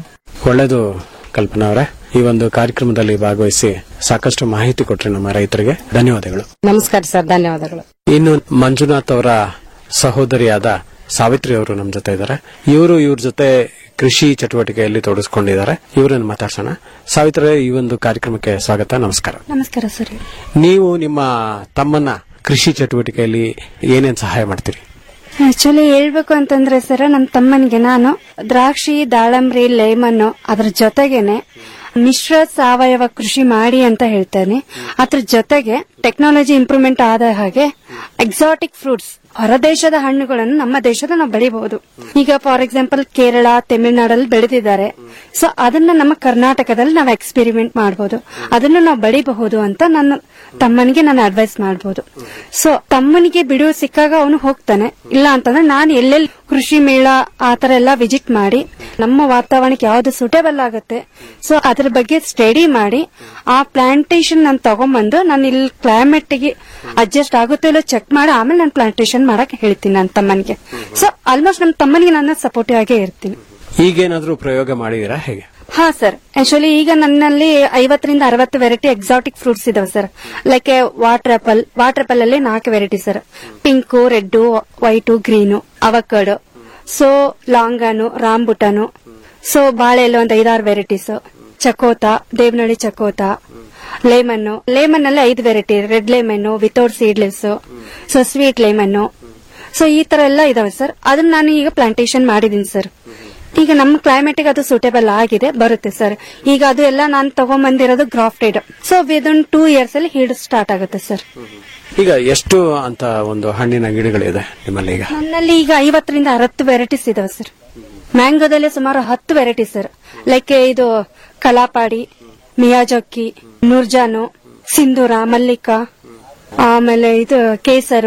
ಒಳ್ಳೆಯದು ಕಲ್ಪನಾ ಅವರೇ ಈ ಒಂದು ಕಾರ್ಯಕ್ರಮದಲ್ಲಿ ಭಾಗವಹಿಸಿ ಸಾಕಷ್ಟು ಮಾಹಿತಿ ಕೊಟ್ರಿ ನಮ್ಮ ರೈತರಿಗೆ ಧನ್ಯವಾದಗಳು ನಮಸ್ಕಾರ ಸರ್ ಧನ್ಯವಾದಗಳು ಇನ್ನು ಮಂಜುನಾಥ್ ಅವರ ಸಹೋದರಿಯಾದ ಸಾವಿತ್ರಿ ಅವರು ನಮ್ಮ ಜೊತೆ ಇದ್ದಾರೆ ಇವರು ಇವ್ರ ಜೊತೆ ಕೃಷಿ ಚಟುವಟಿಕೆಯಲ್ಲಿ ತೊಡಗಿಸ್ಕೊಂಡಿದ್ದಾರೆ ಇವರನ್ನು ಮಾತಾಡ್ಸೋಣ ಸಾವಿತ್ರಿ ಈ ಒಂದು ಕಾರ್ಯಕ್ರಮಕ್ಕೆ ಸ್ವಾಗತ ನಮಸ್ಕಾರ ನಮಸ್ಕಾರ ಸರ್ ನೀವು ನಿಮ್ಮ ತಮ್ಮನ್ನ ಕೃಷಿ ಚಟುವಟಿಕೆಯಲ್ಲಿ ಏನೇನ್ ಸಹಾಯ ಮಾಡ್ತೀರಿ ಆಕ್ಚುಲಿ ಹೇಳ್ಬೇಕು ಅಂತಂದ್ರೆ ಸರ್ ನನ್ನ ತಮ್ಮನಿಗೆ ನಾನು ದ್ರಾಕ್ಷಿ ದಾಳಂಬ್ರಿ ಲೇಮನ್ ಅದ್ರ ಜೊತೆಗೇನೆ ಮಿಶ್ರ ಸಾವಯವ ಕೃಷಿ ಮಾಡಿ ಅಂತ ಹೇಳ್ತೇನೆ ಅದ್ರ ಜೊತೆಗೆ ಟೆಕ್ನಾಲಜಿ ಇಂಪ್ರೂವ್ಮೆಂಟ್ ಆದ ಹಾಗೆ ಎಕ್ಸಾಟಿಕ್ ಫ್ರೂಟ್ಸ್ ಹೊರದೇಶದ ಹಣ್ಣುಗಳನ್ನು ನಮ್ಮ ದೇಶದ ನಾವು ಬೆಳಿಬಹುದು ಈಗ ಫಾರ್ ಎಕ್ಸಾಂಪಲ್ ಕೇರಳ ತಮಿಳುನಾಡಲ್ಲಿ ಬೆಳೆದಿದ್ದಾರೆ ಸೊ ಅದನ್ನ ನಮ್ಮ ಕರ್ನಾಟಕದಲ್ಲಿ ನಾವು ಎಕ್ಸ್ಪೆರಿಮೆಂಟ್ ಮಾಡಬಹುದು ಅದನ್ನು ನಾವು ಬೆಳಿಬಹುದು ಅಂತ ನನ್ನ ತಮ್ಮನಿಗೆ ನಾನು ಅಡ್ವೈಸ್ ಮಾಡಬಹುದು ಸೊ ತಮ್ಮನಿಗೆ ಬಿಡುವು ಸಿಕ್ಕಾಗ ಅವನು ಹೋಗ್ತಾನೆ ಇಲ್ಲ ಅಂತಂದ್ರೆ ನಾನು ಎಲ್ಲೆಲ್ಲಿ ಕೃಷಿ ಮೇಳ ಆ ತರ ಎಲ್ಲ ವಿಸಿಟ್ ಮಾಡಿ ನಮ್ಮ ವಾತಾವರಣಕ್ಕೆ ಯಾವ್ದು ಸೂಟೇಬಲ್ ಆಗುತ್ತೆ ಸೊ ಅದ್ರ ಬಗ್ಗೆ ಸ್ಟಡಿ ಮಾಡಿ ಆ ಪ್ಲಾಂಟೇಶನ್ ನಾನು ತಗೊಂಬಂದು ನಾನು ಇಲ್ಲಿ ಕ್ಲೈಮೇಟ್ ಗೆ ಅಡ್ಜಸ್ಟ್ ಆಗುತ್ತೋ ಇಲ್ಲೋ ಚೆಕ್ ಮಾಡಿ ಆಮೇಲೆ ನಾನು ಪ್ಲಾಂಟೇಶನ್ ಮಾಡಕ್ ಹೇಳ್ತೀನಿ ನನ್ನ ತಮ್ಮನಿಗೆ ಸೊ ಆಲ್ಮೋಸ್ಟ್ ನಮ್ಮ ತಮ್ಮನಿಗೆ ನಾನು ಸಪೋರ್ಟಿವ್ ಆಗೇ ಇರ್ತೀನಿ ಈಗೇನಾದ್ರೂ ಪ್ರಯೋಗ ಮಾಡಿದೀರಾ ಹೇಗೆ ಹಾ ಸರ್ ಆಕ್ಚುಲಿ ಈಗ ನನ್ನಲ್ಲಿ ಐವತ್ತರಿಂದ ಅರವತ್ತು ವೆರೈಟಿ ಎಕ್ಸಾಟಿಕ್ ಫ್ರೂಟ್ಸ್ ಇದಾವೆ sir like water apple water apple ಅಲ್ಲಿ ನಾಲ್ಕು variety sir pink red white green avocado so longan rambutan so ಬಾಳೆಯಲ್ಲಿ ಒಂದು ಐದಾರು ವೆರೈಟೀಸ್ ಚಕೋತ ದೇವನಹಳ್ಳಿ ಚಕೋತ ಲೇಮನ್ ಲೇಮನ್ ಅಲ್ಲಿ ಐದು variety red lemon without seedless so sweet lemon so ಈ ತರ ಎಲ್ಲ ಇದಾವೆ ಸರ್ ಅದನ್ನ ನಾನು ಈಗ ಪ್ಲಾಂಟೇಶನ್ ಮಾಡಿದೀನಿ ಸರ್ ಈಗ ನಮ್ಮ ಕ್ಲೈಮೇಟ್ಗೆ ಅದು ಸೂಟೇಬಲ್ ಆಗಿದೆ ಬರುತ್ತೆ ಸರ್ ಈಗ ಅದು ಎಲ್ಲ ನಾನು ತಗೊಂಬಂದಿರೋದು grafted so within two years ಅಲ್ಲಿ ಹೀಡ್ ಸ್ಟಾರ್ಟ್ ಆಗುತ್ತೆ ಸರ್ ಈಗ ಎಷ್ಟು ಅಂತ ಒಂದು ಹಣ್ಣಿನ ಗಿಡಗಳಿದೆ ನಿಮ್ಮಲ್ಲಿ ಈಗ ನನ್ನಲ್ಲಿ ಈಗ ಐವತ್ತರಿಂದ ಅರವತ್ತು ವೆರೈಟೀಸ್ ಇದಾವೆ ಸರ್ ಮ್ಯಾಂಗೋದಲ್ಲಿ ಸುಮಾರು ಹತ್ತು ವೆರೈಟಿ ಸರ್ ಲೈಕ್ ಇದು ಕಲಾಪಾಡಿ ಮಿಯಾಜೊಕ್ಕಿ ನೂರ್ಜಾನು ಸಿಂಧೂರ ಮಲ್ಲಿಕ ಆಮೇಲೆ ಇದು ಕೇಸರು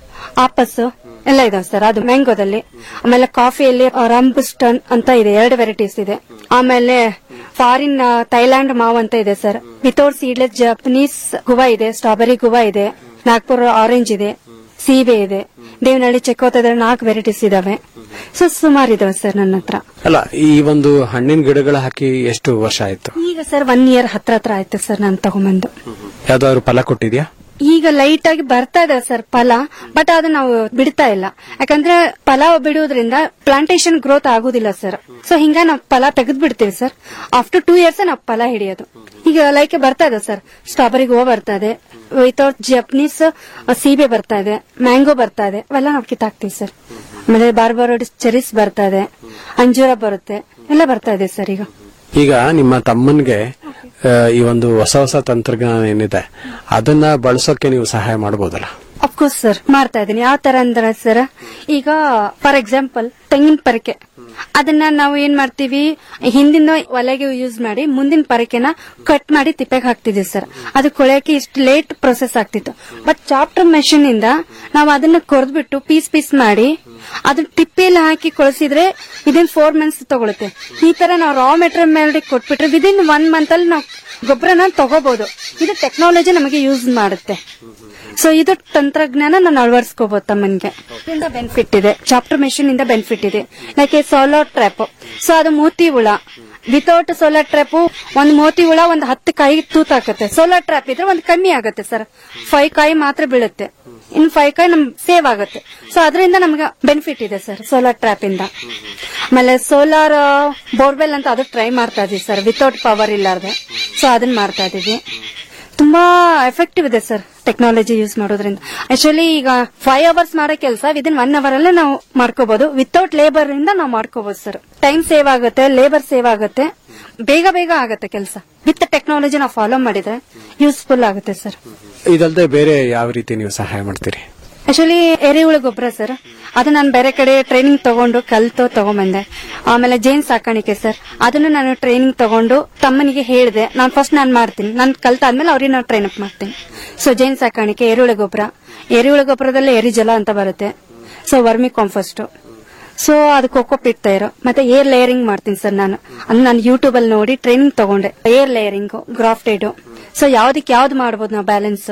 ಆಪಸ್ಸು ಎಲ್ಲ ಇದಾವೆ ಸರ್ ಅದು ಮ್ಯಾಂಗೋದಲ್ಲಿ ಆಮೇಲೆ ಕಾಫಿಯಲ್ಲಿ ರಂಬುಸ್ಟನ್ ಅಂತ ಇದೆ ಎರಡು ವೆರೈಟೀಸ್ ಇದೆ ಆಮೇಲೆ ಫಾರಿನ್ ಥೈಲ್ಯಾಂಡ್ ಮಾವ್ ಅಂತ ಇದೆ sir without seedless Japanese guava ಇದೆ ಸ್ಟ್ರಾಬೆರಿ ಗುವಾ ಇದೆ ನಾಗ್ಪುರ ಆರೆಂಜ್ ಇದೆ ಸೀಬೆ ಇದೆ ದೇವನಹಳ್ಳಿ ಚಕೋತದ ನಾಲ್ಕು ವೆರೈಟೀಸ್ ಇದಾವೆ ಸೊ ಸುಮಾರು ಇದಾವೆ ಸರ್ ನನ್ನ ಹತ್ರ ಅಲ್ಲ ಈ ಒಂದು ಹಣ್ಣಿನ ಗಿಡಗಳು ಹಾಕಿ ಎಷ್ಟು ವರ್ಷ ಆಯ್ತು ಈಗ ಸರ್ ಒನ್ ಇಯರ್ ಹತ್ರ ಹತ್ರ ಆಯ್ತು ಸರ್ ನಾನು ತಗೊಂಬಂದು ಯಾವ್ದಾದ್ರು ಫಲ ಕೊಟ್ಟಿದ್ಯಾ ಈಗ ಲೈಟ್ ಆಗಿ ಬರ್ತಾ ಇದೆ ಸರ್ ಫಲ ಬಟ್ ಅದು ನಾವು ಬಿಡ್ತಾ ಇಲ್ಲ ಯಾಕಂದ್ರೆ ಫಲ ಬಿಡುವುದರಿಂದ ಪ್ಲಾಂಟೇಶನ್ ಗ್ರೋತ್ ಆಗುದಿಲ್ಲ ಸರ್ ಸೊ ಹಿಂಗ ನಾವು ಫಲ ತೆಗೆದು ಬಿಡ್ತೀವಿ ಸರ್ ಆಫ್ಟರ್ ಟೂ ಇಯರ್ಸ್ ನಾವು ಫಲ ಹಿಡಿಯೋದು ಈಗ ಲೈಕ್ ಬರ್ತಾ ಇದೆ ಸರ್ ಸ್ಟ್ರಾಬೆರಿ ಗೋವಾ ಬರ್ತಾ ಇದೆ ವಿತೌಟ್ ಜಪನೀಸ್ ಸೀಬೆ ಬರ್ತಾ ಇದೆ ಮ್ಯಾಂಗೋ ಬರ್ತಾ ಇದೆ ಅವೆಲ್ಲ ನಾವು ಕಿತ್ತಾಕ್ತಿವಿ ಸರ್ ಆಮೇಲೆ ಬಾರ್ಬಾರೋಡ್ ಚೆರಿಸ್ ಬರ್ತಾ ಇದೆ ಅಂಜೂರ ಬರುತ್ತೆ ಎಲ್ಲ ಬರ್ತಾ ಇದೆ ಸರ್ ಈಗ ಈಗ ನಿಮ್ಮ ತಮ್ಮನ್ಗೆ ಆ, ಈ ಒಂದು ಹೊಸ ಹೊಸ ತಂತ್ರಜ್ಞಾನ ಏನಿದೆ ಅದನ್ನ ಬಳಸೋಕೆ ನೀವು ಸಹಾಯ ಮಾಡಬಹುದಲ್ಲ ಅಫ್ಕೋರ್ಸ್ ಸರ್ ಮಾಡ್ತಾ ಇದ್ದೀನಿ ಯಾವ ತರ ಅಂದ್ರೆ ಸರ್ ಈಗ ಫಾರ್ ಎಕ್ಸಾಂಪಲ್ ತೆಂಗಿನ ಪರಕೆ ಅದನ್ನ ನಾವು ಏನ್ ಮಾಡ್ತೀವಿ ಹಿಂದಿನ ಒಲೆಗೆ ಯೂಸ್ ಮಾಡಿ ಮುಂದಿನ ಪರಕೆನ ಕಟ್ ಮಾಡಿ ತಿಪ್ಪೆಗೆ ಹಾಕ್ತಿದ್ವಿ ಸರ್ ಅದು ಕೊಳೆಯಕ್ಕೆ ಇಷ್ಟು ಲೇಟ್ ಪ್ರೊಸೆಸ್ ಆಗ್ತಿತ್ತು ಬಟ್ ಚಾಪ್ಟರ್ ಮೆಷಿನ್ ಇಂದ ನಾವು ಅದನ್ನ ಕೊರ್ದ್ಬಿಟ್ಟು ಪೀಸ್ ಪೀಸ್ ಮಾಡಿ ಅದನ್ನ ತಿಪ್ಪೆಯಲ್ಲಿ ಹಾಕಿ ಕೊಳಿಸಿದ್ರೆ ವಿದಿನ್ ಫೋರ್ ಮಂತ್ಸ್ ತಗೊಳುತ್ತೆ ಈ ತರ ನಾವು ರಾ ಮೆಟೀರಿಯಲ್ ಮೇಲೆ ಕೊಟ್ಬಿಟ್ರೆ ವಿದಿನ್ ಒನ್ ಮಂತ್ ಅಲ್ಲಿ ನಾವು ಗೊಬ್ಬರನ ತಗೋಬಹುದು ಇದು ಟೆಕ್ನಾಲಜಿ ನಮಗೆ ಯೂಸ್ ಮಾಡುತ್ತೆ ಸೊ ಇದು ತಂತ್ರಜ್ಞಾನ ನಾನು ಅಳವಡಿಸ್ಕೋಬಹುದು ತಮ್ಮನ್ಗೆ ಇದರಿಂದ ಬೆನಿಫಿಟ್ ಇದೆ ಚಾಪ್ಟರ್ ಮೆಷಿನ್ ಇಂದ ಬೆನಿಫಿಟ್ ಇದೆ ಲೈಕ್ ಸೋಲಾರ್ ಟ್ರ್ಯಾಪ್ ಸೊ ಅದು ಮೋತಿ ಹುಳ ವಿತೌಟ್ ಸೋಲಾರ್ ಟ್ರ್ಯಾಪ್ ಒಂದ್ ಮೋತಿ ಹುಳ ಒಂದ್ ಹತ್ತು ಕಾಯಿ ತೂತಾಕತ್ತೆ ಸೋಲಾರ್ ಟ್ರ್ಯಾಪ್ ಇದ್ರೆ ಒಂದ್ ಕಮ್ಮಿ ಆಗುತ್ತೆ ಸರ್ ಫೈವ್ ಕಾಯಿ ಮಾತ್ರ ಬೀಳುತ್ತೆ ಇನ್ ಫೈವ್ ಕಾಯಿ ನಮ್ ಸೇವ್ ಆಗುತ್ತೆ ಸೊ ಅದರಿಂದ ನಮ್ಗೆ ಬೆನಿಫಿಟ್ ಇದೆ ಸರ್ ಸೋಲಾರ್ ಟ್ರ್ಯಾಪ್ ಇಂದ ಆಮೇಲೆ ಸೋಲಾರ್ ಬೋರ್ವೆಲ್ ಅಂತ ಅದು ಟ್ರೈ ಮಾಡ್ತಾ ಇದೀವಿ ಸರ್ ವಿತೌಟ್ ಪವರ್ ಇಲ್ಲಾರ್ದೆ ಸೊ ಅದನ್ನ ಮಾಡ್ತಾ ಇದೀವಿ ತುಂಬಾ ಎಫೆಕ್ಟಿವ್ ಇದೆ ಸರ್ ಟೆಕ್ನಾಲಜಿ ಯೂಸ್ ಮಾಡೋದ್ರಿಂದ ಆಕ್ಚುಲಿ ಈಗ ಫೈವ್ ಅವರ್ಸ್ ಮಾಡೋ ಕೆಲಸ ವಿದಿನ್ ಒನ್ ಅವರ್ ಅಲ್ಲೇ ನಾವು ಮಾಡ್ಕೋಬಹುದು ವಿತೌಟ್ ಲೇಬರ್ ಇಂದ ನಾವು ಮಾಡ್ಕೋಬಹುದು ಸರ್ ಟೈಮ್ ಸೇವ್ ಆಗುತ್ತೆ ಲೇಬರ್ ಸೇವ್ ಆಗುತ್ತೆ ಬೇಗ ಬೇಗ ಆಗುತ್ತೆ ಕೆಲಸ ವಿತ್ ಟೆಕ್ನಾಲಜಿ ನಾವು ಫಾಲೋ ಮಾಡಿದ್ರೆ ಯೂಸ್ಫುಲ್ ಆಗುತ್ತೆ ಸರ್ ಇದಲ್ಲದೆ ಬೇರೆ ಯಾವ ರೀತಿ ನೀವು ಸಹಾಯ ಮಾಡ್ತೀರಿ ಆಕ್ಚುಲಿ ಎರೆಹುಳ ಗೊಬ್ಬರ ಸರ್ ಅದು ನಾನು ಬೇರೆ ಕಡೆ ಟ್ರೈನಿಂಗ್ ತಗೊಂಡು ಕಲ್ತು ತಗೊಂಬಂದೆ ಆಮೇಲೆ ಜೇನ್ ಸಾಕಾಣಿಕೆ ಸರ್ ಅದನ್ನು ನಾನು ಟ್ರೈನಿಂಗ್ ತಗೊಂಡು ತಮ್ಮನಿಗೆ ಹೇಳಿದೆ ನಾನು ಫಸ್ಟ್ ನಾನು ಮಾಡ್ತೀನಿ ನಾನು ಕಲ್ತಾದ್ಮೇಲೆ ಅವ್ರಿಗೆ ನಾನು ಟ್ರೈನ್ ಅಪ್ ಮಾಡ್ತೀನಿ ಸೊ ಜೇನ್ ಸಾಕಾಣಿಕೆ ಎರೆಹುಳ ಗೊಬ್ಬರ ಎರೆಹುಳ ಗೊಬ್ಬರದಲ್ಲಿ ಎರಿಜಲ ಅಂತ ಬರುತ್ತೆ ಸೊ ವರ್ಮಿ ಕಾಂಫಸ್ಟ್ ಸೊ ಅದು ಕೊಕ್ಕೋ ಪಿಟ್ ತಯಾರು ಮತ್ತೆ ಏರ್ ಲೇಯರಿಂಗ್ ಮಾಡ್ತೀನಿ ಸರ್ ನಾನು ಅಂದ್ರೆ ನಾನು ಯೂಟ್ಯೂಬ್ ಅಲ್ಲಿ ನೋಡಿ ಟ್ರೈನಿಂಗ್ ತಗೊಂಡೆ ಏರ್ ಲೇಯರಿಂಗ್ ಗ್ರಾಫ್ಟೆಡ್ ಸೊ ಯಾವ್ದಕ್ಕೆ ಯಾವ್ದು ಮಾಡ್ಬೋದು ನಾವು ಬ್ಯಾಲೆನ್ಸ್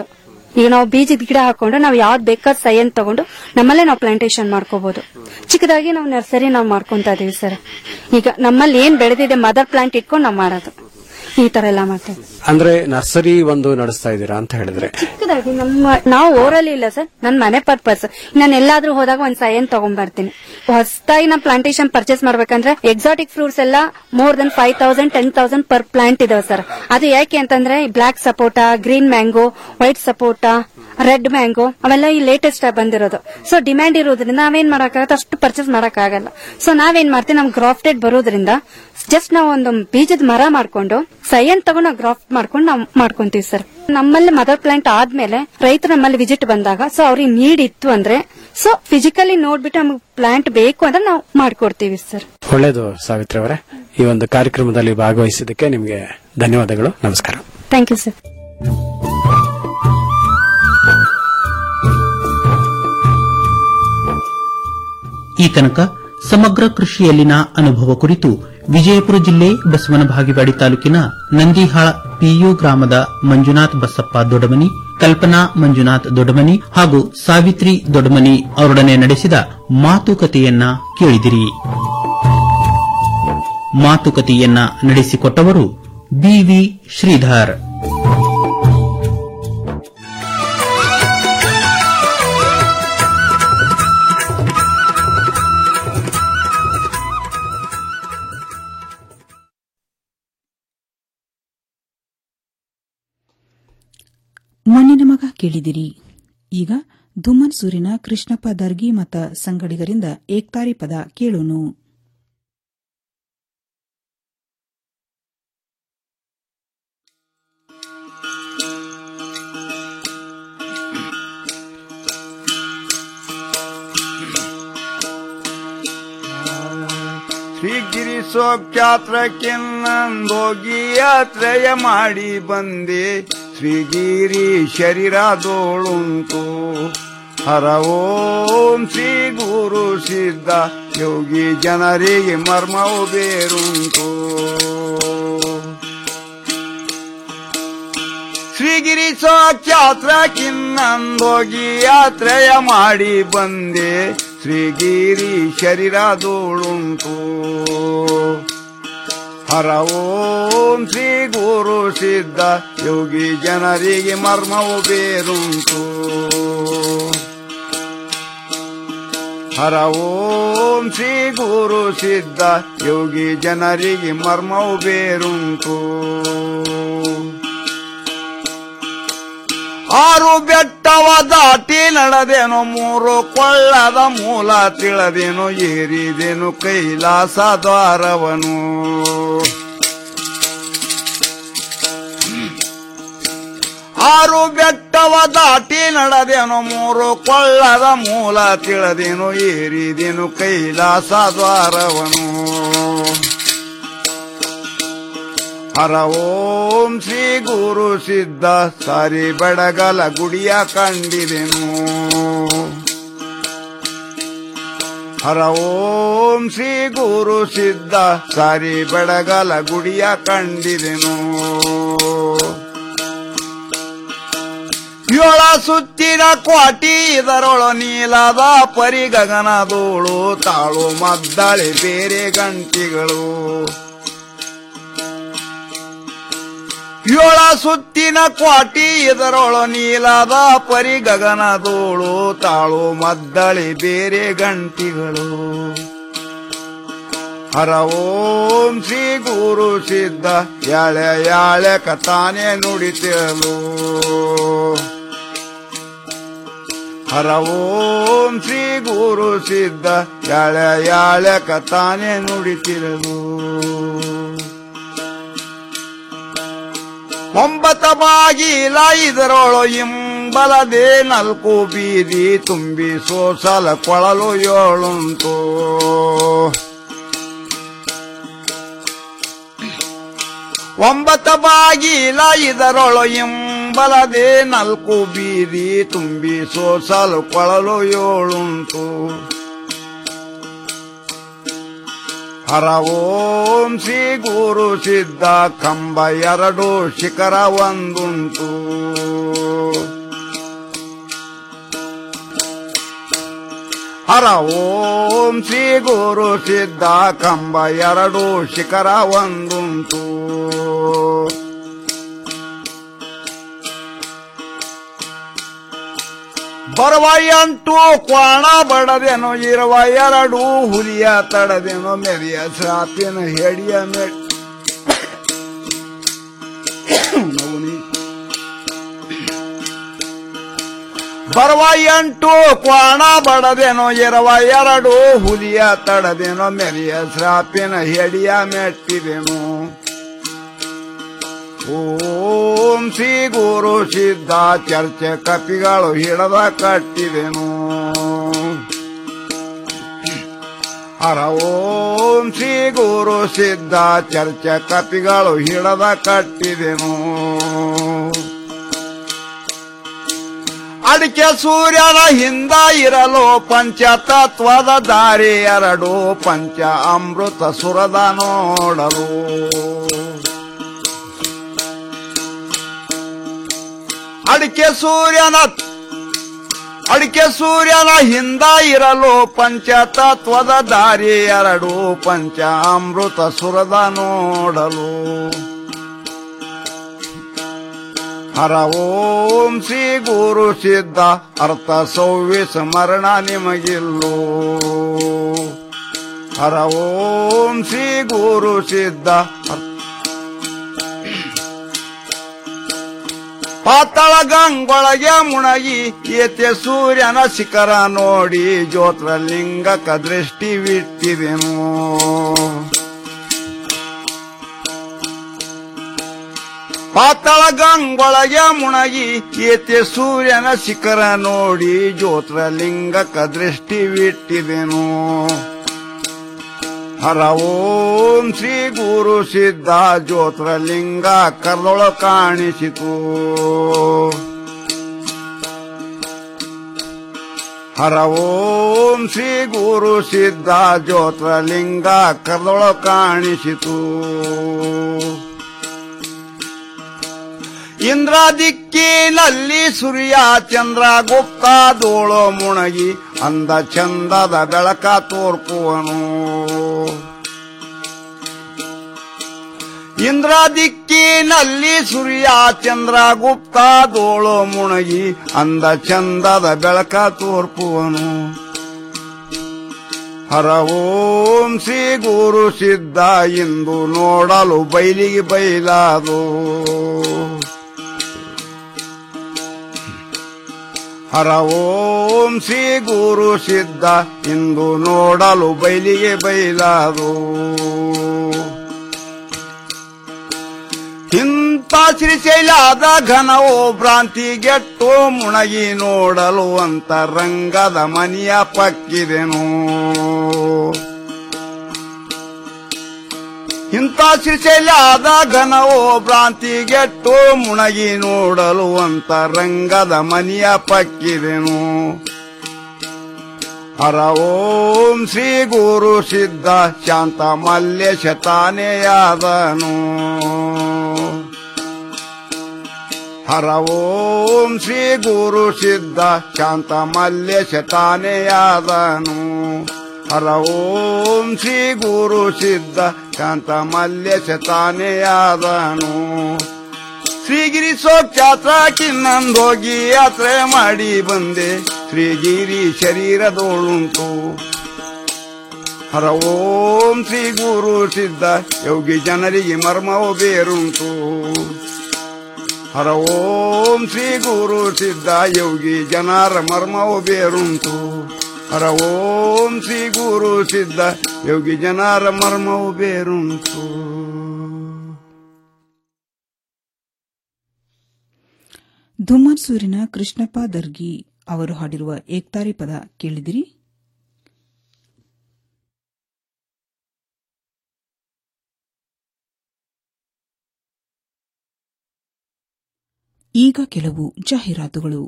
ಈಗ ನಾವು ಬೀಜದ ಗಿಡ ಹಾಕೊಂಡು ನಾವು ಯಾವ್ದು ಬೇಕಾದ ಸೈಯನ್ ತಗೊಂಡು ನಮ್ಮಲ್ಲೇ ನಾವು ಪ್ಲಾಂಟೇಶನ್ ಮಾಡ್ಕೋಬಹುದು ಚಿಕ್ಕದಾಗಿ ನಾವು ನರ್ಸರಿ ನಾವು ಮಾಡ್ಕೊಂತ ಇದೀವಿ ಸರ್ ಈಗ ನಮ್ಮಲ್ಲಿ ಏನ್ ಬೆಳೆದಿದೆ ಮದರ್ ಪ್ಲಾಂಟ್ ಇಟ್ಕೊಂಡು ನಾವು ಮಾಡೋದು ಈ ತರ ಎಲ್ಲ ಮಾಡ್ತೇವೆ ಅಂದ್ರೆ ನರ್ಸರಿ ಒಂದು ನಡೆಸ್ತಾ ಇದ್ದೀರಾ ಅಂತ ಹೇಳಿದ್ರೆ ಚಿಕ್ಕದಾಗಿ ನಮ್ಮ ನಾವು ಓರಲ್ಲಿ ಇಲ್ಲ ಸರ್ ನನ್ ಮನೆ ಪರ್ಪಸ್ ನಾನು ಎಲ್ಲಾದ್ರೂ ಹೋದಾಗ ಒಂದ್ ಸೈನ್ ತಗೊಂಡ್ ಬರ್ತೀನಿ ಹೊಸದಾಗಿ ನಾ ಪ್ಲಾಂಟೇಶನ್ ಪರ್ಚೇಸ್ ಮಾಡ್ಬೇಕಂದ್ರೆ ಎಕ್ಸಾಟಿಕ್ ಫ್ರೂಟ್ಸ್ ಎಲ್ಲ more than five thousand ten thousand per plant ಇದಾವೆ ಸರ್ ಅದು ಯಾಕೆ ಅಂತಂದ್ರೆ black sapota green mango white sapota red mango ಅವೆಲ್ಲ ಈ ಲೇಟೆಸ್ಟ್ ಬಂದಿರೋದು ಸೊ ಡಿಮ್ಯಾಂಡ್ ಇರೋದ್ರಿಂದ ನಾವೇನ್ ಮಾಡಕ್ಕಾಗತ್ತೆ ಅಷ್ಟು ಪರ್ಚೇಸ್ ಮಾಡಕ್ ಆಗಲ್ಲ ಸೊ ನಾವೇನ್ ಮಾಡ್ತೀವಿ ನಮ್ ಗ್ರಾಫ್ಟೆಡ್ ಬರೋದ್ರಿಂದ ಜಸ್ಟ್ ನಾವು ಒಂದು ಬೀಜದ ಮರ ಮಾಡ್ಕೊಂಡು ಸೈಯನ್ ತಗೊಂಡು ನಾವು ಗ್ರಾಫ್ಟ್ ಮಾಡ್ಕೊಂಡು ನಾವು ಮಾಡ್ಕೊಂತೀವಿ ಸರ್ ನಮ್ಮಲ್ಲಿ ಮದರ್ ಪ್ಲಾಂಟ್ ಆದ್ಮೇಲೆ ರೈತರು ನಮ್ಮಲ್ಲಿ ವಿಸಿಟ್ ಬಂದಾಗ ಸೊ ಅವ್ರಿಗೆ ನೀಡ್ ಇತ್ತು ಅಂದ್ರೆ ಸೊ ಫಿಸಿಕಲಿ ನೋಡ್ಬಿಟ್ಟು ನಮ್ಗೆ ಪ್ಲಾಂಟ್ ಬೇಕು ಅಂದ್ರೆ ನಾವು ಮಾಡ್ಕೊಡ್ತೀವಿ ಸರ್ ಒಳ್ಳೇದು ಸಾವಿತ್ರಿ ಅವರೇ ಈ ಒಂದು ಕಾರ್ಯಕ್ರಮದಲ್ಲಿ ಭಾಗವಹಿಸಿದ್ದಕ್ಕೆ ನಿಮಗೆ ಧನ್ಯವಾದಗಳು ನಮಸ್ಕಾರ ಥ್ಯಾಂಕ್ ಯು ಸರ್ ಈ ತನಕ ಸಮಗ್ರ ಕೃಷಿಯಲ್ಲಿನ ಅನುಭವ ಕುರಿತು ವಿಜಯಪುರ ಜಿಲ್ಲೆ ಬಸವನ ಬಾಗೇವಾಡಿ ತಾಲೂಕಿನ ನಂದಿಹಾಳ ಪಿಯು ಗ್ರಾಮದ ಮಂಜುನಾಥ್ ಬಸಪ್ಪ ದೊಡಮನಿ ಕಲ್ಪನಾ ಮಂಜುನಾಥ್ ದೊಡಮನಿ ಹಾಗೂ ಸಾವಿತ್ರಿ ದೊಡಮನಿ ಅವರೊಡನೆ ನಡೆಸಿದ ಮಾತುಕತೆಯನ್ನ ಕೇಳಿದಿರಿ ಮಾತುಕತೆಯನ್ನ ನಡೆಸಿಕೊಟ್ಟವರು ಬಿವಿ ಶ್ರೀಧರ್ ಮಣ್ಣಿನ ಮಗ ಕೇಳಿದಿರಿ ಈಗ ಧುಮ್ಮನ್ ಸೂರಿನ ಕೃಷ್ಣಪ್ಪ ದರ್ಗಿ ಮತ್ತ ಸಂಗಡಿಗರಿಂದ ಏಕ್ತಾರಿ ಪದ ಕೇಳೋನು ಶ್ರೀಗಿರಿ ಸೋಖ್ಯಾತ್ರಕ್ಕೆನ್ನಂದೋಗಿ ಯಾತ್ರೆಯ ಮಾಡಿ ಬಂದೆ ಶ್ರೀಗಿರಿ ಶರೀರದೋಳುಂಟು ಹರ ಓಂ ಶ್ರೀ ಗುರು ಸಿದ್ಧ ಯೋಗಿ ಜನರಿಗೆ ಮರ್ಮವು ಬೇರುಂಟು ಶ್ರೀಗಿರಿ ಸಾಕ್ಷಾತ್ರ ಕಿನ್ನಂದೋಗಿ ಯಾತ್ರೆಯ ಮಾಡಿ ಬಂದೆ ಶ್ರೀಗಿರಿ ಶರೀರದೋಳುಂಟು ಹರ ಓಂ ಶ್ರೀ ಗುರು ಸಿದ್ಧ ಯೋಗಿ ಜನರಿಗೆ ಮರ್ಮವು ಬೇರುಂಟು ಹರ ಓಂ ಶ್ರೀ ಗುರು ಸಿದ್ಧ ಯೋಗಿ ಜನರಿಗೆ ಮರ್ಮವು ಬೇರುಂಟು ಆರು ಬೆಟ್ಟವ ದಾಟಿ ನಡೆದೇನು ಮೂರು ಕೊಳ್ಳದ ಮೂಲ ತಿಳಿದೇನು ಏರಿದೇನು ಕೈಲಾಸ ದ್ವಾರವನು ಆರು ಬೆಟ್ಟವ ದಾಟಿ ನಡೆದೇನು ಮೂರು ಕೊಳ್ಳದ ಮೂಲ ತಿಳಿದೇನು ಏರಿದೇನು ಕೈಲಾಸ ದ್ವಾರವನು ಹರ ಓಂ ಶ್ರೀ ಗುರು ಸಿದ್ಧ ಸಾರಿ ಬೆಡಗಲ ಗುಡಿಯ ಕಂಡಿದೆನು ಹರ ಓಂ ಶ್ರೀ ಗುರು ಸಿದ್ಧ ಸಾರಿ ಬೆಡಗಲ ಗುಡಿಯ ಕಂಡಿದೆನು ಏಳ ಸುತ್ತಿನ ಕ್ವಾಟಿ ಇದರೊಳ ನೀಲದ ಪರಿಗಗನದೋಳು ತಾಳು ಮದ್ದಳೆ ಬೇರೆ ಗಂಟಿಗಳು ಏಳ ಸುತ್ತಿನ ಕ್ವಾಟಿ ಇದರೊಳ ನೀಲದ ಪರಿಗಗನದೋಳು ತಾಳು ಮದ್ದಳೆ ಬೇರೆ ಗಂಟಿಗಳು ಹರ ಓಂ ಶ್ರೀ ಗುರು ಸಿದ್ಧ ಯಾಳೆ ಯಾಳೆ ಕಥಾನೆ ನುಡಿತೇಳು ಹರ ಓಂ ಶ್ರೀ ಗುರು ಸಿದ್ಧ ಯಾಳೆ ಯಾಳೆ ಕಥಾನೆ ನುಡಿತಿರಲು ಒಂಬತ್ತ ಬಾಗಿಲ ಇದರೊಳು ಇಂಬಲದೆ ನಾಲ್ಕು ಬೀದಿ ತುಂಬಿ ಸೋಸಲ ಕೊಳಲು ಏಳುಂಟು ಒಂಬತ್ತ ಬಾಗಿಲ ಇದರೊಳು ಇಂಬಲದೆ ನಾಲ್ಕು ಬೀದಿ ತುಂಬಿ ಸೋಸಲು ಕೊಳಲು ಏಳುಂಟು ಹರ ಓಂ ಶ್ರೀ ಗುರು ಸಿದ್ಧ ಕಂಬ ಎರಡು ಶಿಖರ ಒಂದುಂಟು ಹರ ಓಂ ಶ್ರೀ ಗುರು ಸಿದ್ಧ ಕಂಬ ಎರಡು ಶಿಖರ ಒಂದುಂಟು ಬರುವ ಎಂಟು ಕ್ವಾಣ ಬಡದೆನು ಇರುವ ಎರಡು ಹುಲಿಯ ತಡದೆನು ಮೆರಿಯ ಸಾಪಿನ ಹೆಡಿಯ ಮೆಟ್ ಬರುವ ಎಂಟು ಕ್ವಾಣ ಬಡದೆನು ಇರುವ ಎರಡು ಹುಲಿಯ ತಡದೆನು ಮೆರಿಯ ಸ್ರಾಪಿನ ಹೆಡಿಯ ಮೆಟ್ಟಿದೆನು ಓಂ ಶ್ರೀ ಗುರು ಸಿದ್ಧ ಚರ್ಚೆ ಕಪಿಗಳು ಹಿಡದ ಕಟ್ಟಿದೆನು ಹರ ಓಂ ಶ್ರೀ ಗುರು ಸಿದ್ಧ ಚರ್ಚೆ ಕಪಿಗಳು ಹಿಡದ ಕಟ್ಟಿದೆನು ಅಡಿಕೆ ಸೂರ್ಯನ ಹಿಂದ ಇರಲು ಪಂಚತತ್ವದ ದಾರಿ ಎರಡು ಪಂಚ ಅಮೃತ ಸುರದ ನೋಡಲು ಅಡಿಕೆ ಸೂರ್ಯನ ಅಡಿಕೆ ಸೂರ್ಯನ ಹಿಂದ ಇರಲು ಪಂಚತತ್ವದ ದಾರಿ ಎರಡು ಪಂಚ ಅಮೃತ ಸುರದ ನೋಡಲು ಹರ ಓಂ ಶ್ರೀ ಗುರು ಸಿದ್ಧ ಅರ್ಥ ಸೌವಿ ಸ್ಮರಣ ನಿಮಗಿಲ್ಲೋ ಹರ ಓಂ ಶ್ರೀ ಗುರು ಸಿದ್ಧ ಅರ್ಥ ಪಾತಾಳ ಗಂಗೊಳಗೆ ಮುಣಗಿ ಏತೆ ಸೂರ್ಯನ ಶಿಖರ ನೋಡಿ ಜ್ಯೋತ್ರಲಿಂಗಕ ದೃಷ್ಟಿವಿಟ್ಟಿದೆನು ಪಾತಾಳ ಗಂಗೊಳಗೆ ಮುಣಗಿ ಏತೆ ಸೂರ್ಯನ ಶಿಖರ ನೋಡಿ ಜ್ಯೋತ್ರಲಿಂಗಕ ದೃಷ್ಟಿವಿಟ್ಟಿದೆನು ಹರ ಓಂ ಶ್ರೀ ಗುರು ಸಿದ್ಧ ಜ್ಯೋತ್ರಲಿಂಗ ಕರ್ದೊಳ ಕಾಣಿಸಿತು ಹರ ಓಂ ಶ್ರೀ ಗುರು ಸಿದ್ಧ ಜ್ಯೋತ್ರಲಿಂಗ ಕರ್ದೊಳ ಕಾಣಿಸಿತು ಇಂದ್ರ ದಿಕ್ಕಿನಲ್ಲಿ ಸೂರ್ಯ ಚಂದ್ರ ಗುಪ್ತಾದೋಳು ಮುಣಗಿ ಅಂದ ಚಂದದ ಬೆಳಕ ತೋರ್ಪುವನು ಇಂದ್ರ ದಿಕ್ಕಿನಲ್ಲಿ ಸೂರ್ಯ ಚಂದ್ರ ಗುಪ್ತಾದೋಳು ಮುಣಗಿ ಅಂದ ಚಂದದ ಬೆಳಕ ತೋರ್ಪುವನು ಹರ ಓಂ ಶ್ರೀ ಗುರು ಸಿದ್ಧ ಇಂದು ನೋಡಲು ಬೈಲಿಗೆ ಬೈಲಾದು ಹರ ಓಂ ಶ್ರೀ ಗುರು ಸಿದ್ಧ ಇಂದು ನೋಡಲು ಬೈಲಿಗೆ ಬೈಲಾದು ಇಂಥ ಶ್ರೀಶೈಲಾದ ಘನವೋ ಭ್ರಾಂತಿ ಗೆಟ್ಟು ಮುಣಗಿ ನೋಡಲು ಅಂತ ರಂಗದ ಮನಿಯ ಪಕ್ಕಿದೆನು ಇಂಥ ಶ್ರೀಶೈಲಾದ ಘನವೋ ಭ್ರಾಂತಿ ಗೆಟ್ಟು ಮುಣಗಿ ನೋಡಲು ಅಂತ ರಂಗದ ಮನಿಯ ಪಕ್ಕಿದೆನು ಹರ ಓಂ ಶ್ರೀ ಗುರು ಸಿದ್ಧ ಶಾಂತ ಮಲ್ಲೇಶ ತಾನೆಯಾದನು ಹರ ಓಂ ಶ್ರೀ ಗುರು ಸಿದ್ಧ ಶಾಂತ ಮಲ್ಲೇಶ ತಾನೆಯಾದನು ಹರ ಓಂ ಶ್ರೀ ಗುರು ಸಿದ್ಧ ಶಾಂತ ಮಲ್ಲೇಶ ತಾನೆಯಾದನು ಶ್ರೀಗಿರಿ ಸೋಕ್ಷಾತ್ರ ಕಿನ್ನಂದೋಗಿ ಯಾತ್ರೆ ಮಾಡಿ ಬಂದೆ ಶ್ರೀಗಿರಿ ಶರೀರದೋಳುಂಟು ಹರ ಓಂ ಶ್ರೀ ಗುರು ಸಿದ್ಧ ಯೋಗಿ ಜನರಿಗೆ ಮರ್ಮವು ಬೇರುಂಟು ಹರ ಓಂ ಶ್ರೀ ಗುರು ಸಿದ್ಧ ಯೋಗಿ ಜನರ ಮರ್ಮವು ಬೇರುಂಟು ಹರ ಓಂ ಶ್ರೀ ಗುರು ಸಿದ್ಧ ಯೋಗಿ ಜನರ ಮರ್ಮವು ಬೇರುಂಟು ಧುಮ್ಮನ್ಸೂರಿನ ಕೃಷ್ಣಪ್ಪ ದರ್ಗಿ ಅವರು ಹಾಡಿರುವ ಏಕ್ತಾರಿ ಪದ ಕೇಳಿದಿರಿ ಈಗ ಕೆಲವು ಜಾಹೀರಾತುಗಳು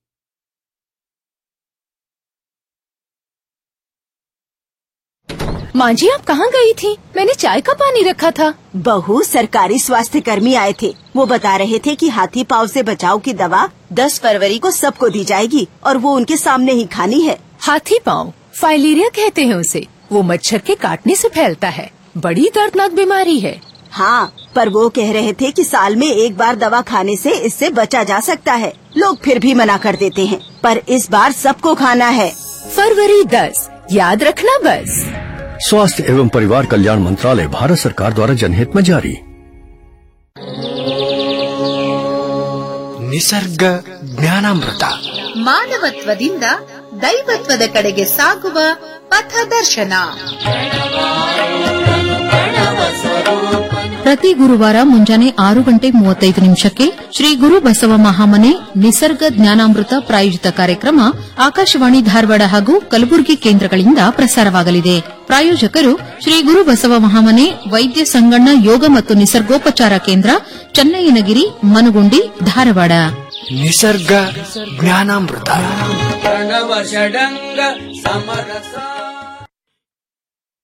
माँ जी आप कहाँ गई थी मैंने चाय का पानी रखा था बहू सरकारी स्वास्थ्य कर्मी आए थे वो बता रहे थे कि हाथी पाव से बचाव की दवा 10 फरवरी को सबको दी जाएगी और वो उनके सामने ही खानी है हाथी पाँव फाइलेरिया कहते हैं उसे वो मच्छर के काटने से फैलता है बड़ी दर्दनाक बीमारी है हाँ पर वो कह रहे थे कि साल में एक बार दवा खाने से इससे बचा जा सकता है लोग फिर भी मना कर देते हैं पर इस बार सबको खाना है फरवरी दस याद रखना बस स्वास्थ्य एवं परिवार कल्याण मंत्रालय भारत सरकार द्वारा जनहित में जारी ನಿಸರ್ಗ ಜ್ಞಾನಾಮೃತ ಮಾನವತ್ವದಿಂದ ದೈವತ್ವದ ಕಡೆಗೆ ಸಾಗುವ ಪಥದರ್ಶನ ಪ್ರತಿ ಗುರುವಾರ ಮುಂಜಾನೆ ಆರು ಗಂಟೆ ಮೂವತ್ತೈದು ನಿಮಿಷಕ್ಕೆ ಶ್ರೀ ಗುರು ಬಸವ ಮಹಾಮನೆ ನಿಸರ್ಗ ಜ್ಞಾನಾಮೃತ ಪ್ರಾಯೋಜಿತ ಕಾರ್ಯಕ್ರಮ ಆಕಾಶವಾಣಿ ಧಾರವಾಡ ಹಾಗೂ ಕಲಬುರಗಿ ಕೇಂದ್ರಗಳಿಂದ ಪ್ರಸಾರವಾಗಲಿದೆ ಪ್ರಾಯೋಜಕರು ಶ್ರೀ ಗುರು ಬಸವ ಮಹಾಮನೆ ವೈದ್ಯ ಸಂಗಣ್ಣ ಯೋಗ ಮತ್ತು ನಿಸರ್ಗೋಪಚಾರ ಕೇಂದ್ರ ಚನ್ನಯ್ಯನಗಿರಿ ಮನುಗುಂಡಿ ಧಾರವಾಡ ನಿಸರ್ಗ ಜ್ಞಾನಾಮೃತ ಪ್ರಣವ ಷಡಂಗ ಸಮರಸ